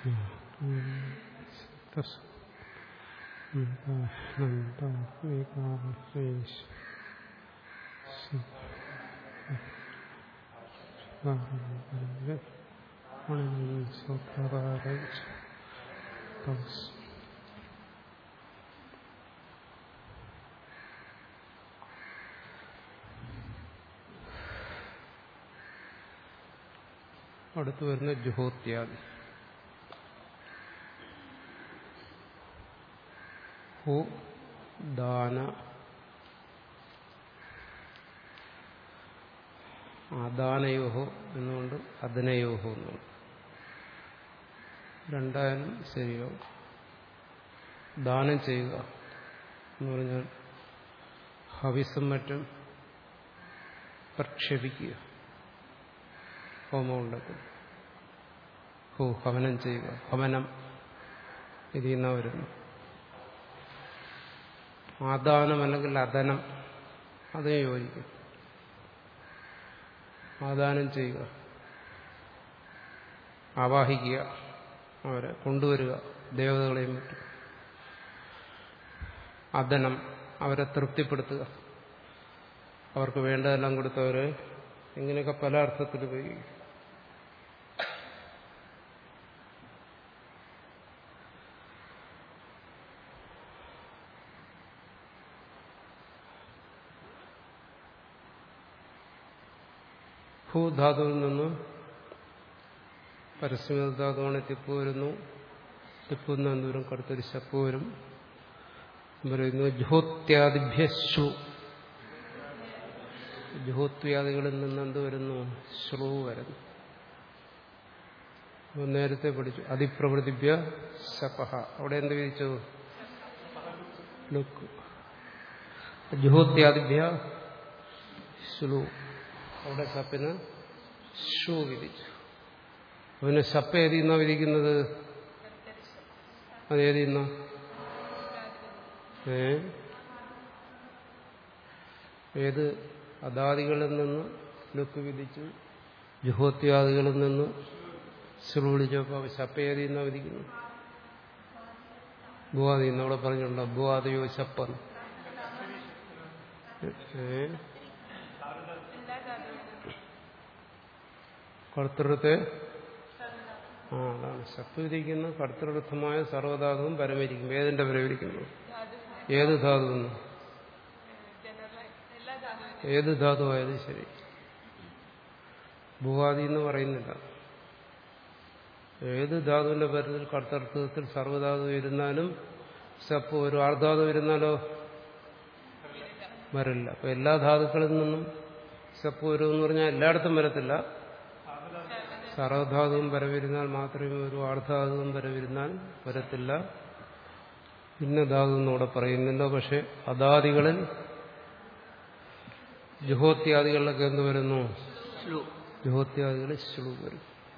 അടുത്ത് വരുന്ന ജുഹോത്യാദി ഹോ ദാന ആദാനയോഹോ എന്നുകൊണ്ട് അദനയോഹോ എന്നുണ്ട് രണ്ടായാലും ശരിയാവും ദാനം ചെയ്യുക എന്ന് പറഞ്ഞാൽ ഹവിസും മറ്റും പ്രക്ഷേപിക്കുക ഹോമമുണ്ടത്തിൽ ഹോ ഹവനം ചെയ്യുക ഹവനം ഇതിൽ നിന്നാ വരുന്നു ആദാനം അല്ലെങ്കിൽ അദനം അതേ യോജിക്കും ആദാനം ചെയ്യുക ആവാഹിക്കുക അവരെ കൊണ്ടുവരിക ദേവതകളെയും മറ്റും അദനം അവരെ തൃപ്തിപ്പെടുത്തുക അവർക്ക് വേണ്ടതെല്ലാം കൊടുത്തവരെ ഇങ്ങനെയൊക്കെ പല അർത്ഥത്തിൽ ഉപയോഗിക്കും ഭൂധാതുവിൽ നിന്ന് പരസ്യമ ധാതുവാണ് തിപ്പ് വരുന്നു തിപ്പ് എന്തോരം കടുത്തൊരു ശപ്പ് വരും പറയുന്നു ജുഹോത്യാദിഭ്യശു ജുഹോത്യാദികളിൽ നിന്ന് എന്ത് വരുന്നു ശ്രു വരുന്നു നേരത്തെ പഠിച്ചു അതിപ്രവൃത്തിഭ്യ ശപഹ അവിടെ എന്ത് വിധിച്ചു ലുക്ക് ജുഹോത്യാദിഭ്യ ശ്ലു അവിടെ സപ്പിന് ഷൂ വിധിച്ചു പിന്നെ സപ്പ് ഏതിൽ നിന്നാ വിധിക്കുന്നത് അത് ഏതിൽ നിന്നാ ഏ ഏത് അദാദികളിൽ നിന്ന് ലുക്ക് വിധിച്ചു ജുഹോത്യാദികളിൽ നിന്ന് ശ്രു വിളിച്ചപ്പോൾ ശപ്പ ഏതിൽ നിന്നാ വിധിക്കുന്നു ഭൂവാദി അവിടെ പറഞ്ഞിട്ടുണ്ടോ ഭൂവാദിയോ ശപ്പെന്ന് ഏ കർത്തൃത്തെ ആ അതാണ് ശപ്പ് വിധിക്കുന്ന കർത്തൃർത്ഥമായ സർവ്വധാതുവും പരമരിക്കും ഏതിന്റെ പരമരിക്കുന്നു ഏത് ധാതുവെന്ന് ഏത് ധാതുവായത് ശരി ഭൂവാദി എന്ന് പറയുന്നില്ല ഏത് ധാതുവിന്റെ പരത്തിൽ കർത്തർത്ഥത്തിൽ സർവ്വധാതു ഇരുന്നാലും സപ്പ് ഒരു ആർധാതു ഇരുന്നാലോ വരില്ല അപ്പൊ എല്ലാ ധാതുക്കളിൽ നിന്നും സപ്പ് വരുമെന്ന് പറഞ്ഞാൽ എല്ലായിടത്തും വരത്തില്ല സർവധാതുവും വരവിരുന്നാൽ മാത്രമേ ഒരു ആർധാതുവും വരവിരുന്നാൽ വരത്തില്ല ഇന്ന ധാതു എന്നൂടെ പറയുന്നില്ല പക്ഷെ അദാദികളിൽ ജുഹോത്യാദികളിലൊക്കെ എന്ത് വരുന്നു ജുഹോത്യാദികളിൽ ശ്ലൂ വരും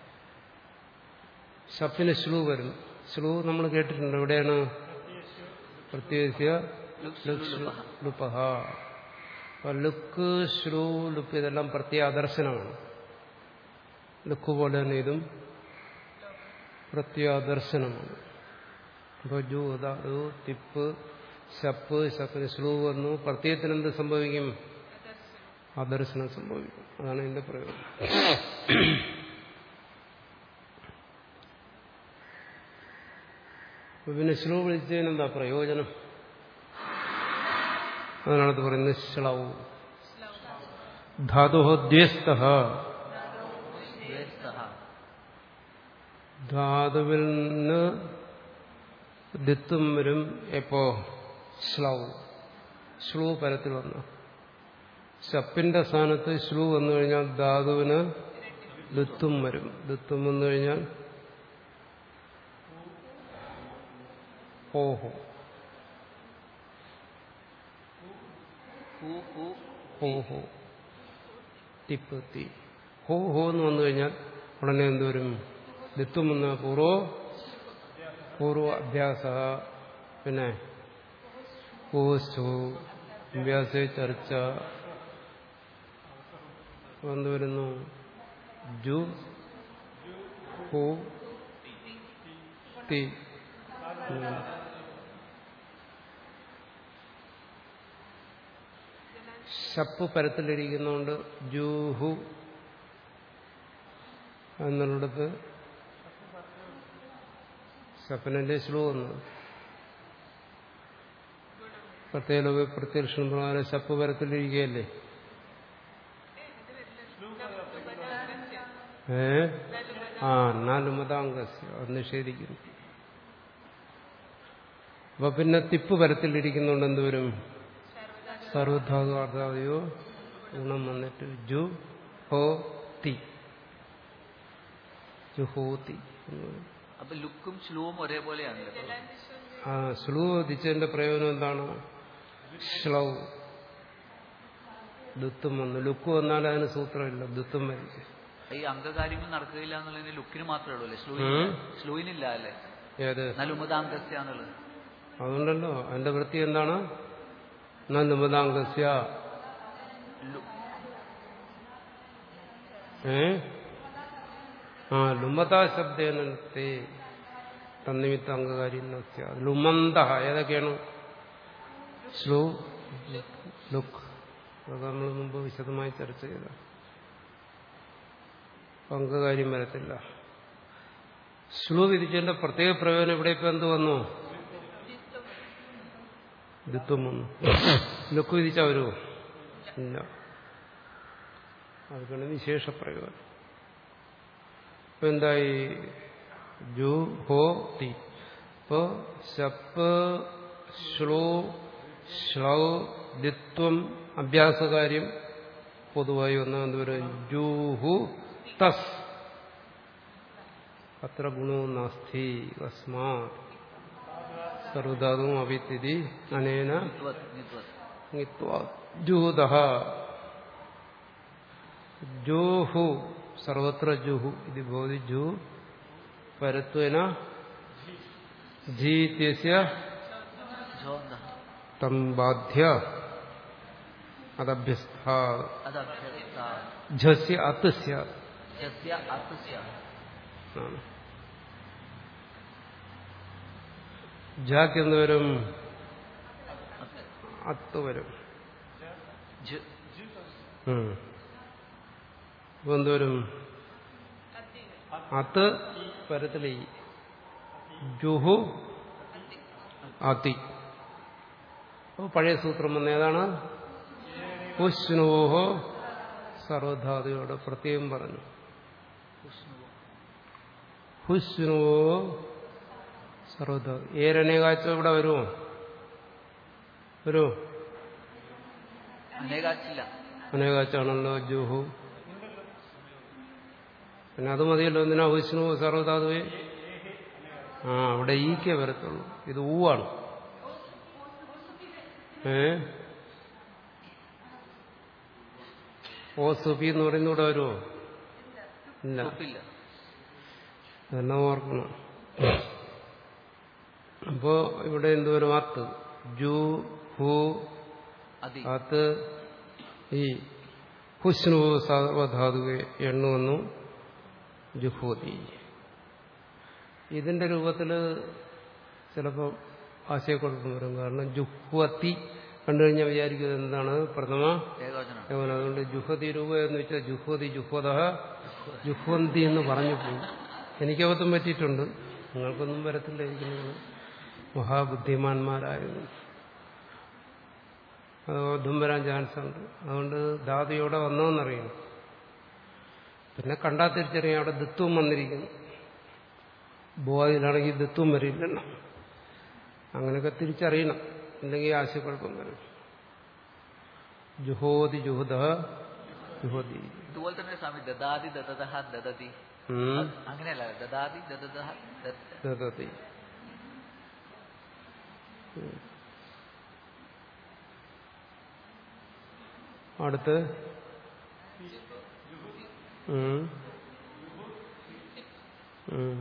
ഷപ്പിന് ശ്ലൂ വരും ശ്ലൂ നമ്മൾ കേട്ടിട്ടുണ്ട് എവിടെയാണ് പ്രത്യേകിച്ച് ലുപ്പഹ ലുക്ക് ശ്ലൂ ലുപ്പ് ഇതെല്ലാം പ്രത്യേക ആദർശനമാണ് ലുക്ക് പോലെ തന്നെ ഇതും പ്രത്യാദർശനമാണ് അപ്പോൾ ജു അതാതു തിപ്പ് ശപ്പ് ശപ്പിന് ശ്ലൂ വന്നു പ്രത്യയത്തിന് എന്ത് സംഭവിക്കും ആദർശനം സംഭവിക്കും അതാണ് ഇതിന്റെ പ്രയോജനം പിന്നെ ശ്ലൂ വിളിച്ചതിന് എന്താ പ്രയോജനം അതിനകത്ത് പറയുന്നത് ശ്ലൗ ധാതുഹോദ്യസ്ത ധാതുവിൽ നിന്ന് ദിത്തും വരും എപ്പോ ശ്ലൗ ശ്ലൂ പരത്തിൽ വന്നു ശപ്പിന്റെ സ്ഥാനത്ത് ശ്ലൂ വന്നു കഴിഞ്ഞാൽ ധാതുവിന് ദിത്തും വരും ദിത്തും വന്നു കഴിഞ്ഞാൽ ഓഹോ ഓഹോ തിപ്പ് തി ഹോ ഹോ എന്ന് വന്നു കഴിഞ്ഞാൽ ഉടനെ എന്തോരും ദിത്വം വന്ന പൂർവ പൂർവ അഭ്യാസ പിന്നെ പൂസ്റ്റു അഭ്യാസ ചർച്ച എന്ത് വരുന്നു ജു ഹു തി ഉം. ശപ്പ് പരത്തിലിരിക്കുന്നതുകൊണ്ട് ജൂഹു എന്നുള്ളിടത്ത് ശപ്പനന്റെ ശ്ലൂ വന്നത് പ്രത്യേക പ്രത്യക്ഷണം പ്രകാരം ശപ്പ് പരത്തിലിരിക്കുകയല്ലേ ഏ ആ നാലുമതാംഗസ്യ അത് നിഷേധിക്കുന്നു അപ്പൊ പിന്നെ തിപ്പ് പരത്തിലിരിക്കുന്നുണ്ട് എന്തുവരും സർവധാതു അർദ്ധാതയോ ഗുണം വന്നിട്ട് ജു ഹോ തി ജുഹോതി എന്ന് പറയും. അപ്പൊ ലുക്കും ശ്ലുവും ഒരേപോലെയാണ് കേട്ടോ ആ ശ്ലൂ വധിച്ചതിന്റെ പ്രയോജനം എന്താണ് ശ്ലൗ ദുത്തും വന്നു ലുക്ക് വന്നാൽ അതിന് സൂത്രമില്ല ദുത്തും വരിച്ചു ഈ അംഗകാര്യങ്ങൾ നടക്കുകയില്ല എന്നുള്ളതിന് ലുക്കിന് മാത്രമേ ഉള്ളൂ അല്ലേ ഉം. ശ്ലൂയിന് ശ്ലൂയിനില്ല അല്ലേ ഏത് നലുമതാംഗസ്യ എന്നുള്ളത് അതുകൊണ്ടല്ലോ അതിന്റെ വൃത്തി എന്താണ് നുമതാംഗസ്യ ലു- ഏ ആ ലുമതാ ശബ്ദേനത്തെ തന്നിമിത്ത അംഗകാരി ലുമന്ത ഏതൊക്കെയാണ് ശ്ലൂ ലുക്ക് അതൊക്കെ നമ്മൾ മുമ്പ് വിശദമായി ചർച്ച ചെയ്ത അംഗകാര്യം വരത്തില്ല ശ്ലൂ വിധിച്ചതിന്റെ പ്രത്യേക പ്രയോജനം ഇവിടെ ഇപ്പൊ എന്ത് വന്നു ദ്വിത്വം വന്നു ലുക്ക് വിധിച്ച വരുമോ ഇല്ല അതൊക്കെയാണ് വിശേഷ പ്രയോജനം ഇപ്പൊ എന്തായി ജു ഹോ തി ഇപ്പോ ശപ്പ് ശ്ലൂ ശ്ലൗ ദിത്വം അഭ്യാസകാര്യം പൊതുവായി വന്ന എന്തുവരും ജൂഹു തസ് അത്ര ഗുണവും നാസ്തി തസ്മാ സർവധാതുവും അവിത്തിരി അനേന നിത്വത് നിത്വത് ങ്ങിത്വാ ജൂതഃ ജൂഹു സർവത്ര ജുഹു ഇത് ഭവതി ജു പരത്വേന ജീത്യസ്യ ജോന്തഃ തം ബാധ്യ അതഭ്യസ്ഥ അതഭ്യസ്ത ഝസ്യ അത്തസ്യ യസ്യ അർത്ഥസ്യ ആണ് ജാക്ക് എന്ന് വരും അത്ത് വരും ജ് ഉം. അപ്പൊ എന്തുവരും അത് പരത്തിലി ജുഹു അതി അപ്പൊ പഴയ സൂത്രം വന്ന ഏതാണ് പുഷ്ണുവോഹോ സർവധാതുയോട് പ്രത്യേകം പറഞ്ഞു ഹുസ്നുവോ സർവധാതു ഏരനേകാച്ച ഇവിടെ വരുമോ വരുമോ അനേകാച്ചില്ല അനേകാച്ചാണല്ലോ ജുഹു പിന്നെ അത് മതിയല്ലോ എന്തിനാ വിഷ്ണു സർവധാതുവേ ആ അവിടെ ഈക്കേ വരത്തുള്ളൂ ഇത് ഊവാണ് ഏ ഓ സുബി എന്ന് പറയുന്ന ഇവിടെ വരുമോ ഇല്ല ഉപ്പില്ല അതെല്ലാം ഓർക്കണം അപ്പോ ഇവിടെ എന്തുവരും അത്ത് ജു ഹു അതി അത് ഈ ഹുസ്നു സർവധാതുവെ എണ്ണു വന്നു ജുഹൂതി ഇതിന്റെ രൂപത്തില് ചിലപ്പോൾ ആശയക്കുഴപ്പം വരും കാരണം ജുഹ്വത്തി കണ്ടു കഴിഞ്ഞാൽ വിചാരിക്കുന്നത് എന്താണ് പ്രഥമ ഏകവചനമാണ് ഏവൻ അതുകൊണ്ട് ജുഹതി രൂപ എന്ന് വെച്ചാൽ ജുഹ്വതി ജുഹ്വത ജുഹ്വന്തി എന്ന് പറഞ്ഞു പോകും എനിക്കബദ്ധം പറ്റിയിട്ടുണ്ട് നിങ്ങൾക്കൊന്നും വരത്തില്ലായിരിക്കും നിങ്ങൾ മഹാബുദ്ധിമാന്മാരായിരുന്നു അത് ബോധം വരാൻ ചാൻസ് ഉണ്ട് അതുകൊണ്ട് ധാതുയോടെ വന്നോന്നറിയണം പിന്നെ കണ്ടാൽ തിരിച്ചറിയാം അവിടെ ദത്വം വന്നിരിക്കുന്നു ബോധയിലാണെങ്കിൽ ദത്വം വരില്ലല്ലോ അങ്ങനെയൊക്കെ തിരിച്ചറിയണം ഇല്ലെങ്കിൽ ആശയക്കുഴപ്പം വരും ജുഹോതി ജുഹുദ ജുഹോതി ഇതുപോലെ തന്നെ സ്വാമി ദദാതി ദദതഹ ദദതി ഉം. അങ്ങനെയല്ല ദദാതി ദദതഹ ദ- ദദതി അടുത്ത് ഉം. ഉം.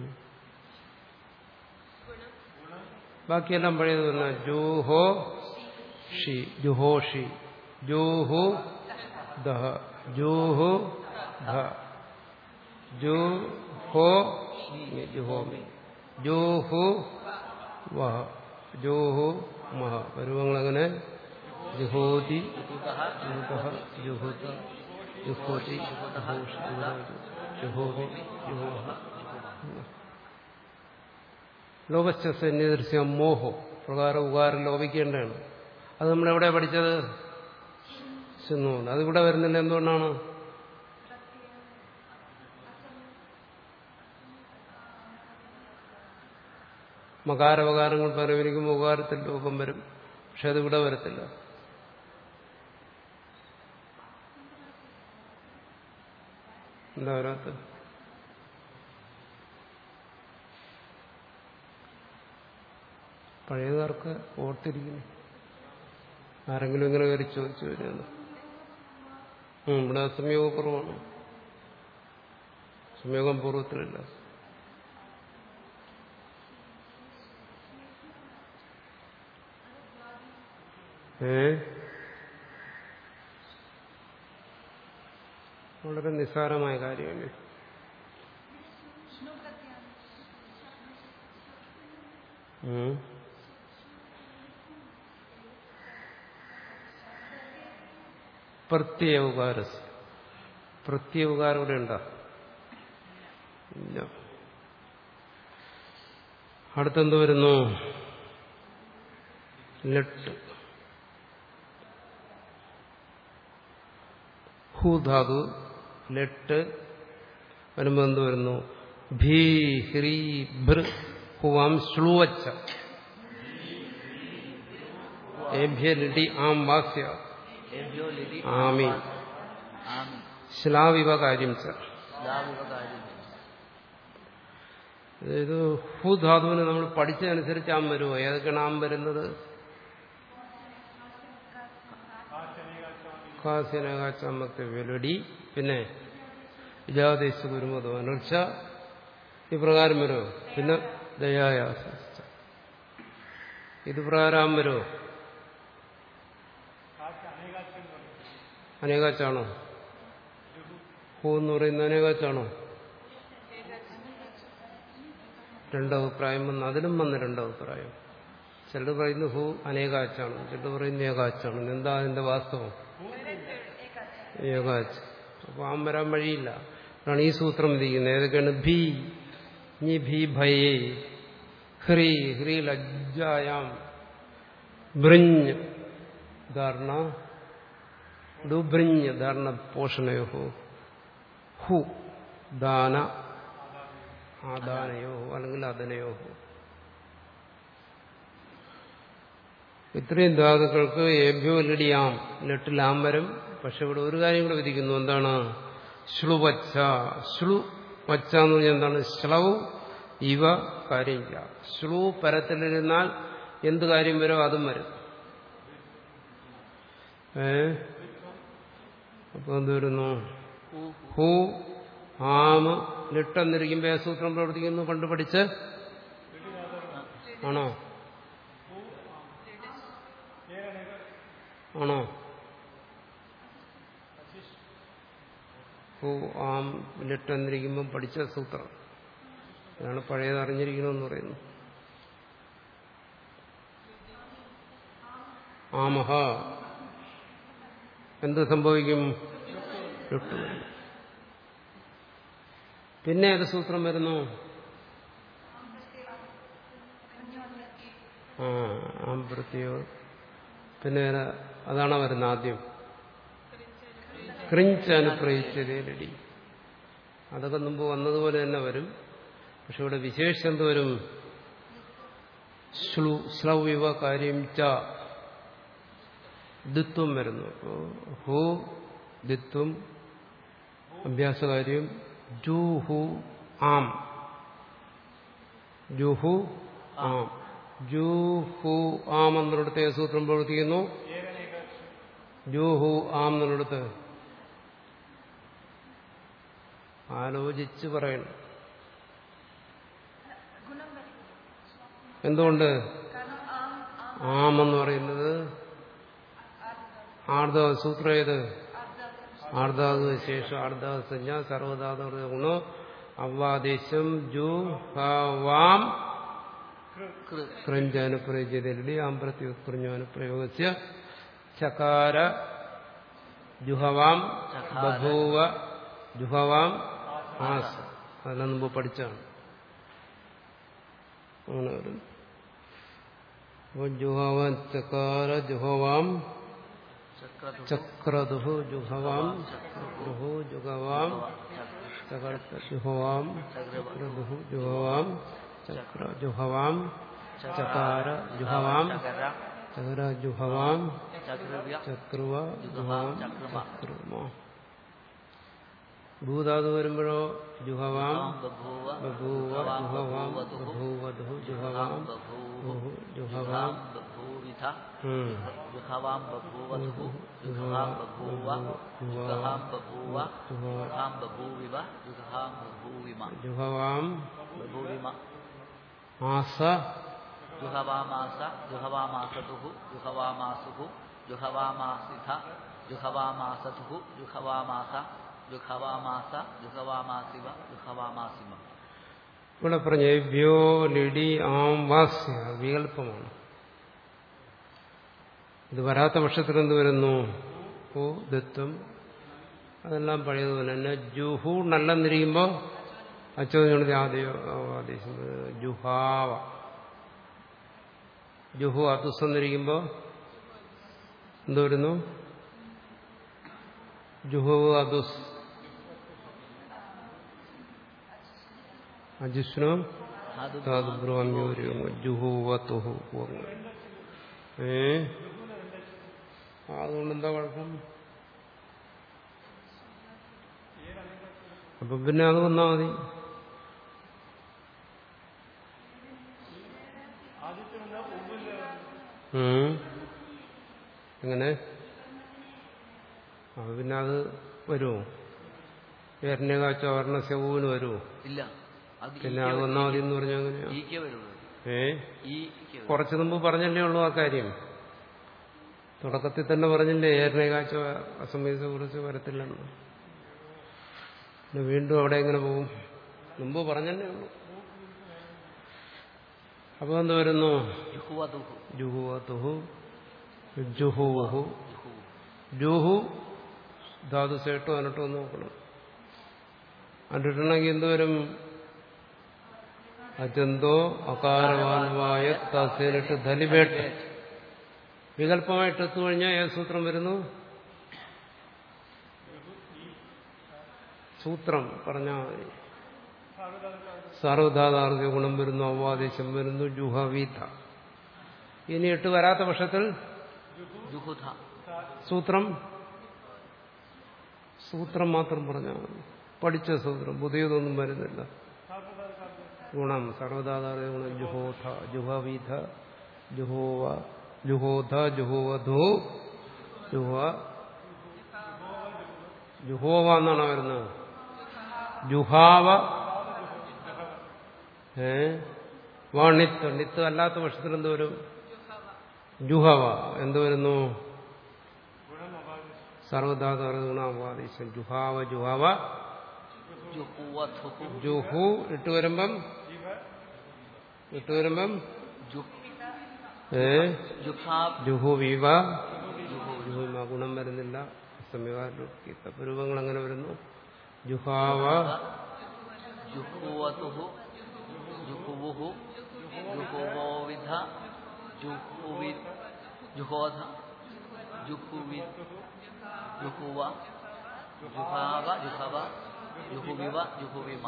ബാക്കിയെല്ലാം പഴയത് തന്നെ ജൂഹോ ഷി ജുഹോഷി ജൂഹു ദഹ ജൂഹു ധ ജൂഹോ ജുഹോമി ജോഹു വഹ ജോഹു മഹ പരുവങ്ങൾ അങ്ങനെ ജുഹോതി യുഹുതഃ ജുഹുതഃ, ജുഹുത ജുഹോതി ജുഹോഷ്, ജുഹോതി ജുഹോഹ ലോപശ്ച സന്യദൃശ്യം മോഹോ പ്രകാരം ഉകാരം ലോപിക്കേണ്ടതാണ് അത് നമ്മൾ എവിടെ പഠിച്ചത് ശുന്നുണ്ട് അതിവിടെ വരുന്നില്ല എന്തുകൊണ്ടാണ് മകാരവകാരങ്ങൾ പരവരിക്കുമ്പോൾ ഉപകാരത്തിൽ രൂപം വരും പക്ഷെ അതിവിടെ വരത്തില്ല എന്താ വരാത്ത പഴയകാർക്ക് ഓർത്തിരിക്കുന്നു ആരെങ്കിലും ഇങ്ങനെ കയറി ചോദിച്ചു വരുന്നത് ഉം, ഇവിടെ സംയോഗപൂർവമാണ് സംയോഗം പൂർവ്വത്തിലില്ല ഏ വളരെ നിസ്സാരമായ കാര്യമല്ലേ ഉം. പ്രത്യയവുകാര പ്രത്യയവുകാരം ഇവിടെ ഉണ്ടോ ഇല്ല അടുത്തെന്ത് വരുന്നു ലെട്ട് ഹൂധാതു ലെട്ട് വരുമ്പോ എന്ത് വരുന്നു ഭീ ഹ്രീ ഭൃ ഹുവാം ശ്ലൂവച്ച ഏഭ്യ ലിടി ആം വാസ്യ ഏഭ്യോ ലിതി ആമി ആമി ശ്ലാവിവ കാര്യം ച സ്ലാവിവ കാര്യം അതായത് ഹു ധാതുവിന് നമ്മൾ പഠിച്ചതനുസരിച്ച് ആം വരുമോ ഏതൊക്കെയാണ് ആം വരുന്നത് കാസ്യനകാച്ചാമത്തെ വെലടി പിന്നെ ഇജാദേശ ഗുരുമതോ അനർച്ച ഇപ്രകാരം വരുമോ പിന്നെ ദയായാസ ഇത് പ്രകാരം ആം വരുമോ അനേകാച്ചാണോ ഹൂ എന്ന് പറയുന്ന അനേകാച്ചാണോ രണ്ടഭിപ്രായം വന്ന് അതിലും വന്ന് രണ്ടഭിപ്രായം ചിലർ പറയുന്നു ഹൂ അനേകാച്ചാണ് ചിലർ പറയുന്നു ഏകാച്ചാണ് എന്താ അതിന്റെ വാസ്തവം ഏകാച്ച് അപ്പൊ ആം വരാൻ വഴിയില്ല അതാണ് ഈ സൂത്രം വിധിക്കുന്നത് ഏതൊക്കെയാണ് ഭീ ഞി ഭീ ഭയേ ഹ്രീ ഹ്രീ ലജ്ജായാം ഭൃഞ്ഞ് ധാരണ ഡുഭൃഞ്ഞ് ധാരണ പോഷണയോ ഹു ദാന ആദാനയോ അല്ലെങ്കിൽ അതനയോ ഇത്രയും ധാതുക്കൾക്ക് ഏഭ്യോ ലടിയാം ലെട്ടിലാം വരും പക്ഷെ ഇവിടെ ഒരു കാര്യം കൂടെ വിധിക്കുന്നു എന്താണ് ശ്ലുവച്ച ശ്ലു വച്ച എന്ന് പറഞ്ഞാൽ എന്താണ് ശ്ലവ് ഇവ കാര്യമില്ല ശ്ലു പരത്തിലിരുന്നാൽ എന്ത് കാര്യം വരും അതും വരും ഏ അപ്പൊ എന്ത് വരുന്നു ഹൂ ഹൂ ആമ് ലിട്ടെന്നിരിക്കുമ്പോ ഏ സൂത്രം പ്രവർത്തിക്കുന്നു പണ്ട് പഠിച്ച് ആണോ ആണോ ഹൂ ആം ലിട്ടെന്നിരിക്കുമ്പം പഠിച്ച സൂത്രം അതാണ് പഴയത് അറിഞ്ഞിരിക്കണമെന്ന് പറയുന്നു ആമഹ എന്ത് സംഭവിക്കും ലിട്ട് വരും പിന്നെ ഏത് സൂത്രം വരുന്നു ആ ആം പ്രത്യോ പിന്നെ ഏതാ- അതാണോ വരുന്നത് ആദ്യം ക്രിഞ്ച് അനുപ്രയിച്ചതേലടി അതൊക്കെ മുമ്പ് വന്നതുപോലെ തന്നെ വരും പക്ഷെ ഇവിടെ വിശേഷം എന്ത് വരും ശ്ലു ശ്ലൗവിവ കാര്യം ച ദിത്വം വരുന്നു അപ്പോ ഹു ദിത്വം അഭ്യാസകാര്യം ജൂഹു ആം ജൂഹു ആം ജൂഹു ആം എന്നിടത്ത് ഏത് സൂത്രം പ്രവർത്തിക്കുന്നു ജൂഹു ആം എന്നിടത്ത് ആലോചിച്ച് പറയണം എന്തുകൊണ്ട് ആം എന്ന് പറയുന്നത് ആർദവ സൂത്രം ഏത് ആർദാതു ശേഷം ആർദാതു സഞ്ജ സർവധാതു ഗുണോ അവ്വാദേശം ജു ഹവാം കൃ ക്രഞ്ചാനുപ്രയോജ്യതയിലെ ആംപ്രത്യുത്പ്രജ്ഞാനുപ്രയോഗസ്യ ചകാര ജുഹവാം ബഭൂവ ജുഹവാം ആസ് അതെല്ലാം മുമ്പ് പഠിച്ചാണ് അങ്ങനെ വരും അപ്പോൾ ജുഹവാം ചകാര ജുഹവാം ചക്രതു ചക്രദുഹു ജുഹവാം ചക്രദുഹു ജുഹവാം ചകര ജുഹവാം ചക്രദുഹു ജുഹവാം ചക്ര ജുഹവാം ചകാര ജുഹവാം ചകര ചകര ജുഹവാം ചക്രവ്യ ചക്രുവ ജുഹവാം ചക്രമ. ചക്രുമ ഭൂധാതു വരുമ്പോഴോ ജുഹവാം ബഭൂവ ബഭൂവ ജുഹവാം ബഭൂവധു ജുഹവാം ബഭൂ ജുഹവാം ബഭൂവിധ ഉം. ജുഹവാം ബഭൂവധു ജുഹവാം ബഭൂവ ജുഹവാം ബഭൂവ ജുഹാം ബഭൂവിവ ജുഹാം ബഭൂവിമ ജുഹവാം ബഭൂവിമ ആസ ജുഹവാമാസ ജുഹവാമാസതുഹു ജുഹവാമാസുഹു ജുഹവാമാസിധ ജുഹവാമാസതുഹു ജുഹവാമാസ ജുഹവാമാസ ജുഹവാമാസിവ ജുഹവാമാസിമ ഇവിടെ പറഞ്ഞ വ്യോ ലിഡി ആം വാസ്യ വികല്പമാണ് ഇത് വരാത്ത പക്ഷത്തിൽ എന്ത് വരുന്നു ഓ ദത്വം അതെല്ലാം പഴയതുപോലെ തന്നെ ജുഹു നല്ലെന്നിരിക്കുമ്പോൾ അച്ചോദിനുള്ളത് ആദ്യം ആദേശം ജുഹാവ ജുഹു അതുസ് എന്നിരിക്കുമ്പോൾ എന്ത് വരുന്നു ജുഹു അതുസ് അജുഷ്ണു താതുബ്രഹ്മ്യൂരിയും ജുഹുവത്തുഹു ഏ അതുകൊണ്ട് എന്താ കുഴപ്പം അപ്പൊ പിന്നെ അത് വന്നാ മതി ഉം. എങ്ങനെ അപ്പൊ പിന്നെ അത് വരുമോ ഏരണ്യകാച്ച വർണ്ണശവൂന് വരുമോ ഇല്ല അത് പിന്നെ അത് വന്നാ മതി എന്ന് പറഞ്ഞാൽ അങ്ങനെയാ ഈക്കേ വരുള്ളൂ ഏ ഈക്കേ വരൂ. കുറച്ചു മുമ്പ് പറഞ്ഞല്ലേ ഉള്ളൂ ആ കാര്യം തുടക്കത്തിൽ തന്നെ പറഞ്ഞില്ലേ ഏരനകാഴ്ച അസമയത്തെ കുറിച്ച് വരത്തില്ലെന്ന് പിന്നെ വീണ്ടും അവിടെ എങ്ങനെ പോകും മുമ്പ് പറഞ്ഞല്ലേ ഉള്ളൂ അപ്പൊ എന്ത് വരുന്നു ജുഹുവതുഹു ജുഹുവതുഹു ജുഹുവഹു ജുഹു ജുഹു ധാതു സേട്ടോ അനട്ടോ എന്ന് നോക്കണം അണ്ടിട്ടുണ്ടെങ്കിൽ എന്തുവരും അജന്തോ അകാരവാൻവായ തസേലിട്ട് ധലിവേട്ട് വികല്പമായിട്ട് എത്തുകഴിഞ്ഞാൽ ഏത് സൂത്രം വരുന്നു സൂത്രം പറഞ്ഞാൽ മതി സർവധാതാർഗ്യ ഗുണം വരുന്നു അവാദേശം വരുന്നു ജുഹവീത ഇനി എട്ട് വരാത്ത പക്ഷത്തിൽ ജുഹുധ സൂത്രം സൂത്രം മാത്രം പറഞ്ഞാൽ മതി പഠിച്ച സൂത്രം പുതിയതൊന്നും വരുന്നില്ല ഗുണം സർവധാതാർഗ്യ ഗുണം ജുഹോധ ജുഹവീധ ജുഹോവ ജുഹോധ ജുഹോവധു ജുഹ ജുഹോവ എന്നാണ് വരുന്നത് ജുഹാവ ഏ വാണിത്ത് നിത്ത് അല്ലാത്ത പക്ഷത്തിൽ എന്ത് വരും ജുഹവ എന്ത് വരുന്നു സർവധാതു ഗുണാവാദീശം ജുഹാവ ജുഹാവ ജുഹുവധുഹു ജുഹു ഇട്ട് വരുമ്പം ഇട്ട് വരുമ്പം ജുഹ് ഏ ജുഹാബ് ജുഹു വിവ ജുഹു ജുഹുമ ഗുണം വരുന്നില്ല സമയകാരൂപങ്ങൾ അങ്ങനെ വരുന്നു ജുഹാവ ജുഹുവതുഹു ജുഹുവുഹു ജുഹുവോവിധ ജുഹുവി ജുഹോധ ജുഹുവി ജുഹുവ ജുഹാവ ജുഹവ ജുഹുവിവ ജുഹുവിമ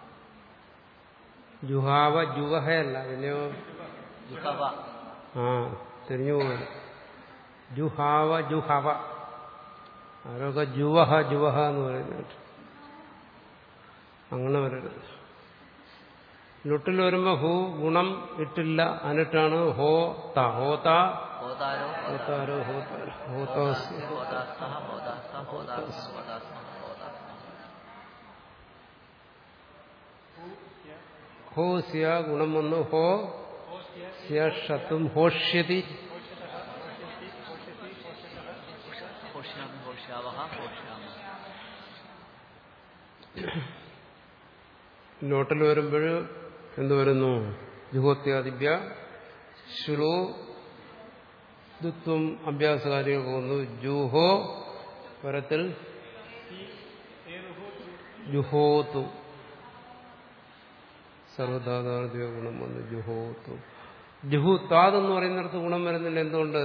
ജുഹാവ ജുവഹയല്ല പിന്നെയോ ജുഹവ ആ തിരിഞ്ഞു പോകുന്നു ജുഹാവ ജുഹവ ആരൊക്കെ ജുവഹ ജുവഹ എന്ന് പറയുന്നുണ്ട് അങ്ങനെ വരരുത് ലുട്ടിൽ വരുമ്പോ ഹു ഗുണം ഇട്ടില്ല അനിട്ടാണ് ഹോ ത ഹോത ഹോതാരോ ഹോതാരോ ഹോത ഹോതാസ് ഹോതാസ്തഹ ഹോതാസ്ത ഹോതാസ്മ ഹോതാസ്മ ഹോതാസ്മ ഹോ സ്യ ഗുണം വന്നു ഹോ സ്യ ഷത്തും ഹോഷ്യതി ഹോഷ്യാമി ഹോഷ്യാവഹ ഹോഷ്യാമ ലോട്ടിൽ വരുമ്പോൾ എന്ത് വരുന്നു ജുഹോത്യാദിഭ്യ ശ്ലോ ദുത്വം അഭ്യാസകാരികൾക്ക് വന്നു ജുഹോ പരത്തിൽ ജുഹോത്തു സർവധാതാർത്ഥ്യ ഗുണം വന്നു ജുഹോത്തു ജുഹു താത് എന്ന് പറയുന്നിടത്ത് ഗുണം വരുന്നില്ല എന്തുകൊണ്ട്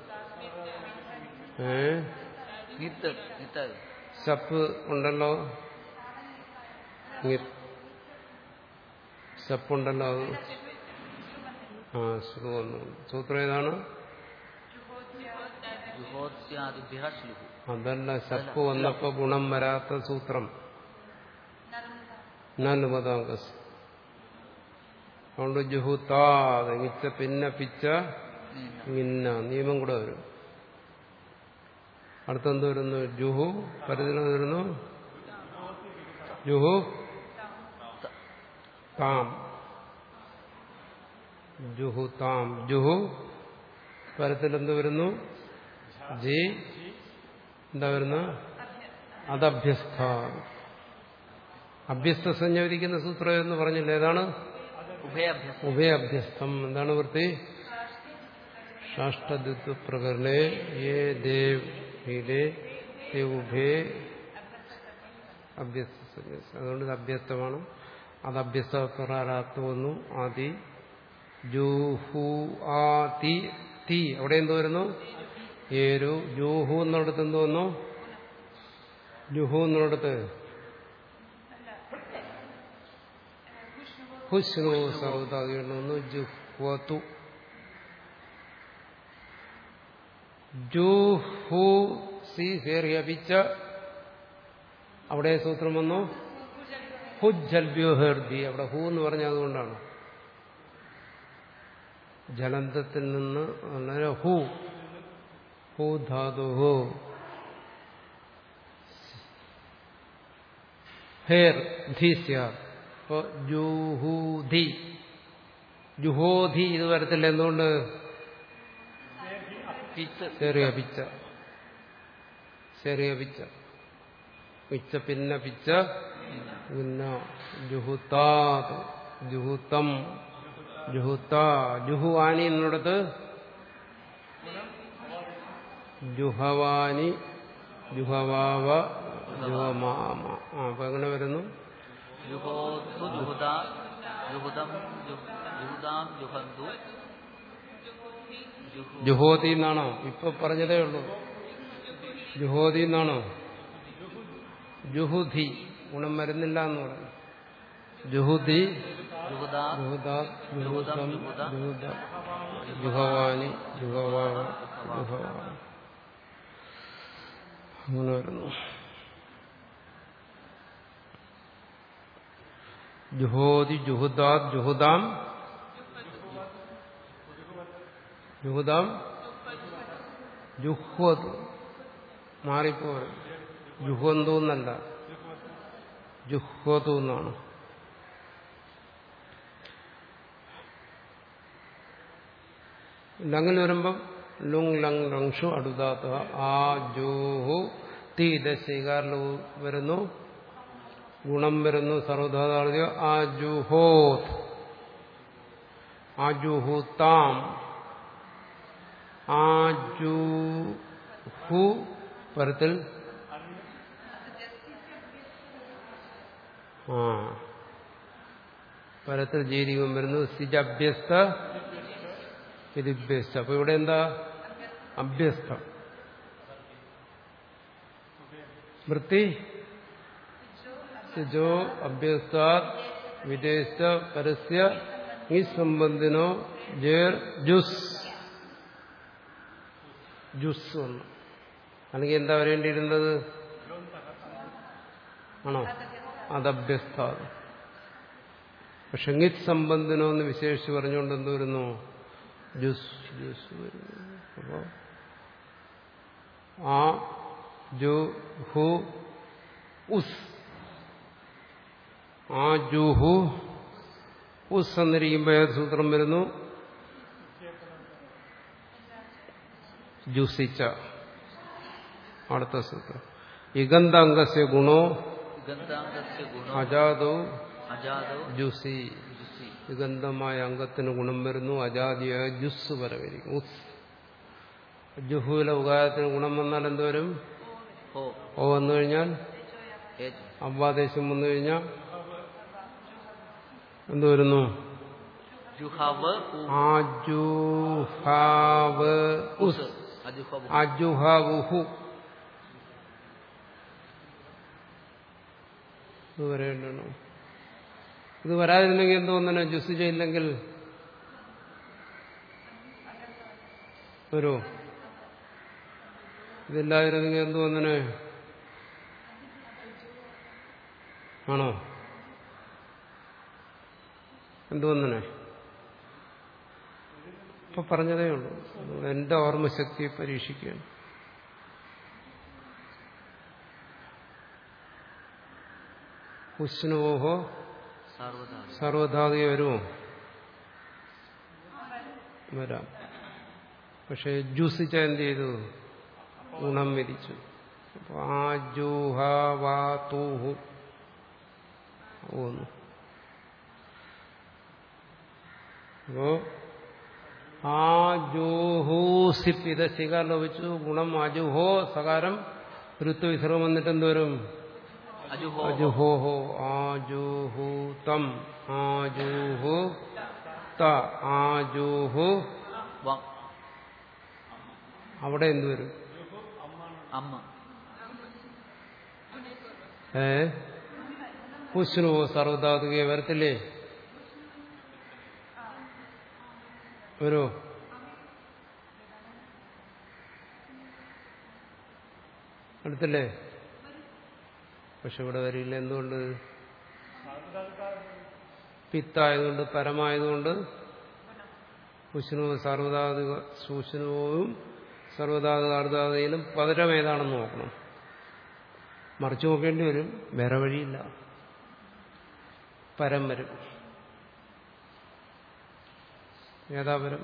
ഏ നിത്ത് നിത്തത് സപ്പ് ഉണ്ടല്ലോ ഇങ്ങ- സപ്പുണ്ടല്ലോ അത് ആ ശ്രു വന്നു സൂത്രം ഏതാണ് ജുഹോത്യാദിഭ്യ ശ്ലുഹു അതല്ല സപ്പ് വന്നപ്പോ ഗുണം വരാത്ത സൂത്രം നാലുപതാങ്കസ് അതുകൊണ്ട് ജുഹുത്താത് ഇച്ച പിന്നെ പിച്ച ഇന്ന നിയമം കൂടെ വരും അടുത്തെന്ത് വരുന്നു ജുഹു പരിധിയിൽ വരുന്നു ജുഹു താം ജുഹു താം ജുഹു പരത്തിൽ എന്ത് വരുന്നു ജി എന്താ വരുന്ന അതഭ്യസ്ഥ അഭ്യസ്ത സഞ്ജരിക്കുന്ന സൂത്രം എന്ന് പറഞ്ഞില്ല ഏതാണ് ഉഭയഭ്യസ്ത ഉഭയഭ്യസ്തം എന്താണ് വൃത്തി ഷാഷ്ടദ്വ പ്രകരണേ യേ ദേവ് ഹീലേ തേ ഉഭേ അഭ്യസ്ത സഞ്ജസ് അതുകൊണ്ട് ഇത് അഭ്യസ്തമാണ് അത് അഭ്യസ്ത പ്രകാരാത്ത് വന്നു ആദി ജൂഹു ആ തി തി അവിടെ എന്ത് വരുന്നു ഏരു ജൂഹു എന്നിടത്ത് എന്ത് വന്നു ജുഹു എന്നിടത്ത് ഹുസ്നു സർവതാകണമെന്ന് ജുഹ്വതു ജുഹു സി ഹേറിയപിച്ച അവിടെ സൂത്രം വന്നു ഹുജൽബ്യോഹർദി അവിടെ ഹു എന്ന് പറഞ്ഞ അതുകൊണ്ടാണ് ജലന്തത്തിൽ നിന്ന് വളരെ ഹു ഹു ധാതു ഹു ഹേർ ധി സ്യാത് അപ്പോ ജുഹൂധി ജുഹോധി ഇത് വരത്തില്ല എന്തുകൊണ്ട് പിത്ത് ചെറിയ പിച്ച ചെറിയ പിച്ച പിച്ച പിന്നെ പിച്ച പിന്നെ ജുഹുത്താത് ജുഹുത്തം ജുഹുത്ത ജുഹുവാനി എന്നിടത്ത് ജുഹവാനി ജുഹവാവ ജുഹമാമ ആ അപ്പൊ എങ്ങനെ വരുന്നു ജുഹോത്തു ജുഹുദ ജുഹുദം ജുഹ്- ജുഹുദാം ജുഹന്തു ജുഹു ജുഹോതി എന്നാണോ ഇപ്പൊ പറഞ്ഞതേ ഉള്ളൂ ജുഹോതി എന്നാണോ ജുഹുധി ഗുണം വരുന്നില്ല എന്ന് പറഞ്ഞു ജുഹുദി ജുഹുദ ജുഹുദാ ജുഹുദം ജുഹുദ ജുഹവാനി ജുഹവാവ ജുഹവാനി അങ്ങനെ വരുന്നു ജുഹോതി ജുഹുദാത് ജുഹുദാം ജുഹുദാം ജുഹ്വത് മാറിപ്പോരും ജുഹ്വന്തു എന്നല്ല ജുഹ്വതു എന്നാണ് ലങ്ങിൽ വരുമ്പം ലുങ് ലങ് ലങ്ഷു അടുതാത്ത ആ ജൂഹു തീ ദശീകാരിൽ വരുന്നു ഗുണം വരുന്നു സർവധാതാർത്ഥ്യ ആ ജുഹോത് ആ ജുഹുത്താം ആ ജുഹു പരത്തിൽ ആ പരത്തിൽ ജീരികം വരുന്നു സിജഭ്യസ്ത ഇതിഭ്യസ്ത അപ്പൊ ഇവിടെ എന്താ അഭ്യസ്തം വൃത്തി സിജോ അഭ്യസ്താത് വിദേശ പരസ്യ ഈ സംബന്ധിനോ ജേർ ജുസ് ജുസ് വന്നു അല്ലെങ്കിൽ എന്താ വരേണ്ടിയിരുന്നത് ആണോ അതഭ്യസ്താത് പക്ഷെ ഇങ്ങിത് സംബന്ധിനോ എന്ന് വിശേഷിച്ച് പറഞ്ഞുകൊണ്ട് എന്ത് വരുന്നു ജുസ് ജുസ് വരുന്നു അപ്പോ ആ ജു ഹു ഉസ് ആ ജുഹു ഉസ് എന്നിരിക്കുമ്പോൾ ഏത് സൂത്രം വരുന്നു ജുസിച്ച അടുത്ത സൂത്രം ഇഗന്ധാംഗസ്യ ഗുണോ ഗന്ധാംഗസ്യ ഗുണോ അജാതോ അജാദോ ജുസി ജുസി സുഗന്ധമായ അംഗത്തിന് ഗുണം വരുന്നു അജാതിയായ ജുസ് വരവരിക്കും ഉസ് ജുഹുവിലെ ഉകാരത്തിന് ഗുണം വന്നാൽ എന്തുവരും ഹോ ഓ വന്നു കഴിഞ്ഞാൽ ഏജ് അബ്വാദേശം വന്നു കഴിഞ്ഞാൽ എന്ത് വരുന്നു ജുഹവ് ഉ ആജുഹാവ് ഉസ് അജുഹവ് അജുഹവുഹു ഇത് വരേണ്ടോ ഇത് വരാതിരുന്നെങ്കിൽ എന്തോ ഒന്നിനെ ജുസ് ചെയ്യില്ലെങ്കിൽ വരുമോ ഇതില്ലാതിരുന്നെങ്കിൽ എന്തോ ഒന്നിനെ ആണോ എന്തോ ഒന്നിനെ ഇപ്പൊ പറഞ്ഞതേ ഉള്ളൂ അതുകൊണ്ട് എന്റെ ഓർമ്മശക്തിയെ പരീക്ഷിക്കുകയാണ് ഉഷ്ണുവോഹോ സർവധാ സർവധാതുക വരുമോ വരാം പക്ഷെ ജ്യൂസിച്ച എന്ത് ചെയ്തു ഗുണം വിധിച്ചു അപ്പൊ ആ ജൂഹൂഹു ഓന്നു അപ്പോ ആ ജൂഹൂസിപ്പ് ഇത് ശികാരം ലഭിച്ചു ഗുണം അജുഹോ സകാരം ഋത്തു വിസർഗം വന്നിട്ട് എന്തോരും അജുഹോ അജുഹോഹോ ആജുഹൂതം ആജുഹു ത ആജുഹു വം അവിടെ എന്ത് വരും അമ്മ ഏ ഉഷ്ണുവോ സർവധാതുകയെ വരത്തില്ലേ വരുമോ അടുത്തല്ലേ പക്ഷെ ഇവിടെ വരില്ല എന്തുകൊണ്ട് പിത്തായതുകൊണ്ട് പരമായതുകൊണ്ട് ഉഷ്ണുവും സർവധാതുക സൂക്ഷ്ണവും സർവധാതുക അർദ്ധാതുകയിലും പതരം ഏതാണെന്ന് നോക്കണം മറിച്ചു നോക്കേണ്ടി വരും വേറെ വഴിയില്ല പരം വരും ഏതാ പരം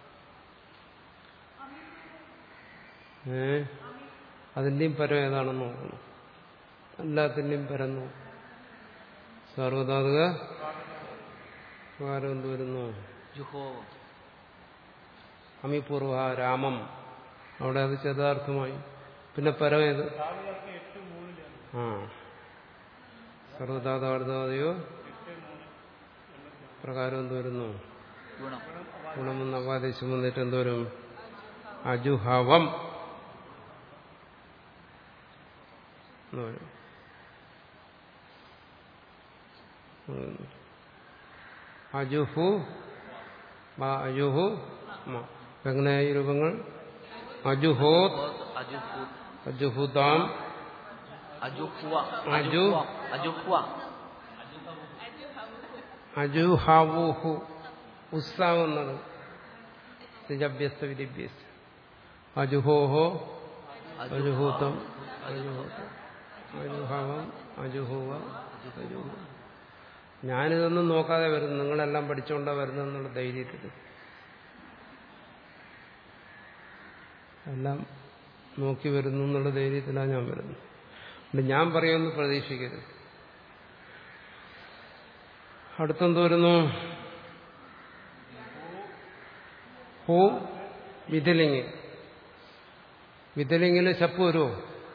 ഏ അതിന്റെയും പരം ഏതാണെന്ന് നോക്കണം എല്ലാത്തിന്റെയും പരം നോക്കണം സർവധാതുക പ്രകാരം എന്ത് വരുന്നു ജുഹോ അമിപൂർവ രാമം അവിടെ അത് ചതാർത്ഥമായി പിന്നെ പരം ഏത് ആ സർവധാതാർദ്ധാതയോ പ്രകാരം എന്ത് വരുന്നു ഗുണം ഗുണമെന്ന് അപാദേശം വന്നിട്ട് എന്തോരും അജുഹവം എന്ന് വരും. ഉം. അജുഹു ബ അജുഹു മ. എങ്ങനെയായി രൂപങ്ങൾ അജുഹോത് അജുഹു അജുഹുദാം അജുഹ്വ അജു. അജുഹ്വ അജുഹാവുഹു ഉത്സാഹം എന്നാണ് നിജഭ്യസ്ത വിധിഭ്യസ്ത അജുഹോഹോ അജുഹൂതം അജുഹൂതം അജുഹവം അജുഹുവ അജുഹു ഞാനിതൊന്നും നോക്കാതെ വരുന്നു നിങ്ങളെല്ലാം പഠിച്ചുകൊണ്ടാ വരുന്നെന്നുള്ള ധൈര്യത്തിൽ എല്ലാം നോക്കി വരുന്നു എന്നുള്ള ധൈര്യത്തിലാണ് ഞാൻ വരുന്നത് അതുകൊണ്ട് ഞാൻ പറയുമെന്ന് പ്രതീക്ഷിക്കരുത് അടുത്തെന്ത് വരുന്നു ഹൂ വിതലിങ് വിതലിങ്ങില് ചപ്പ് വരുമോ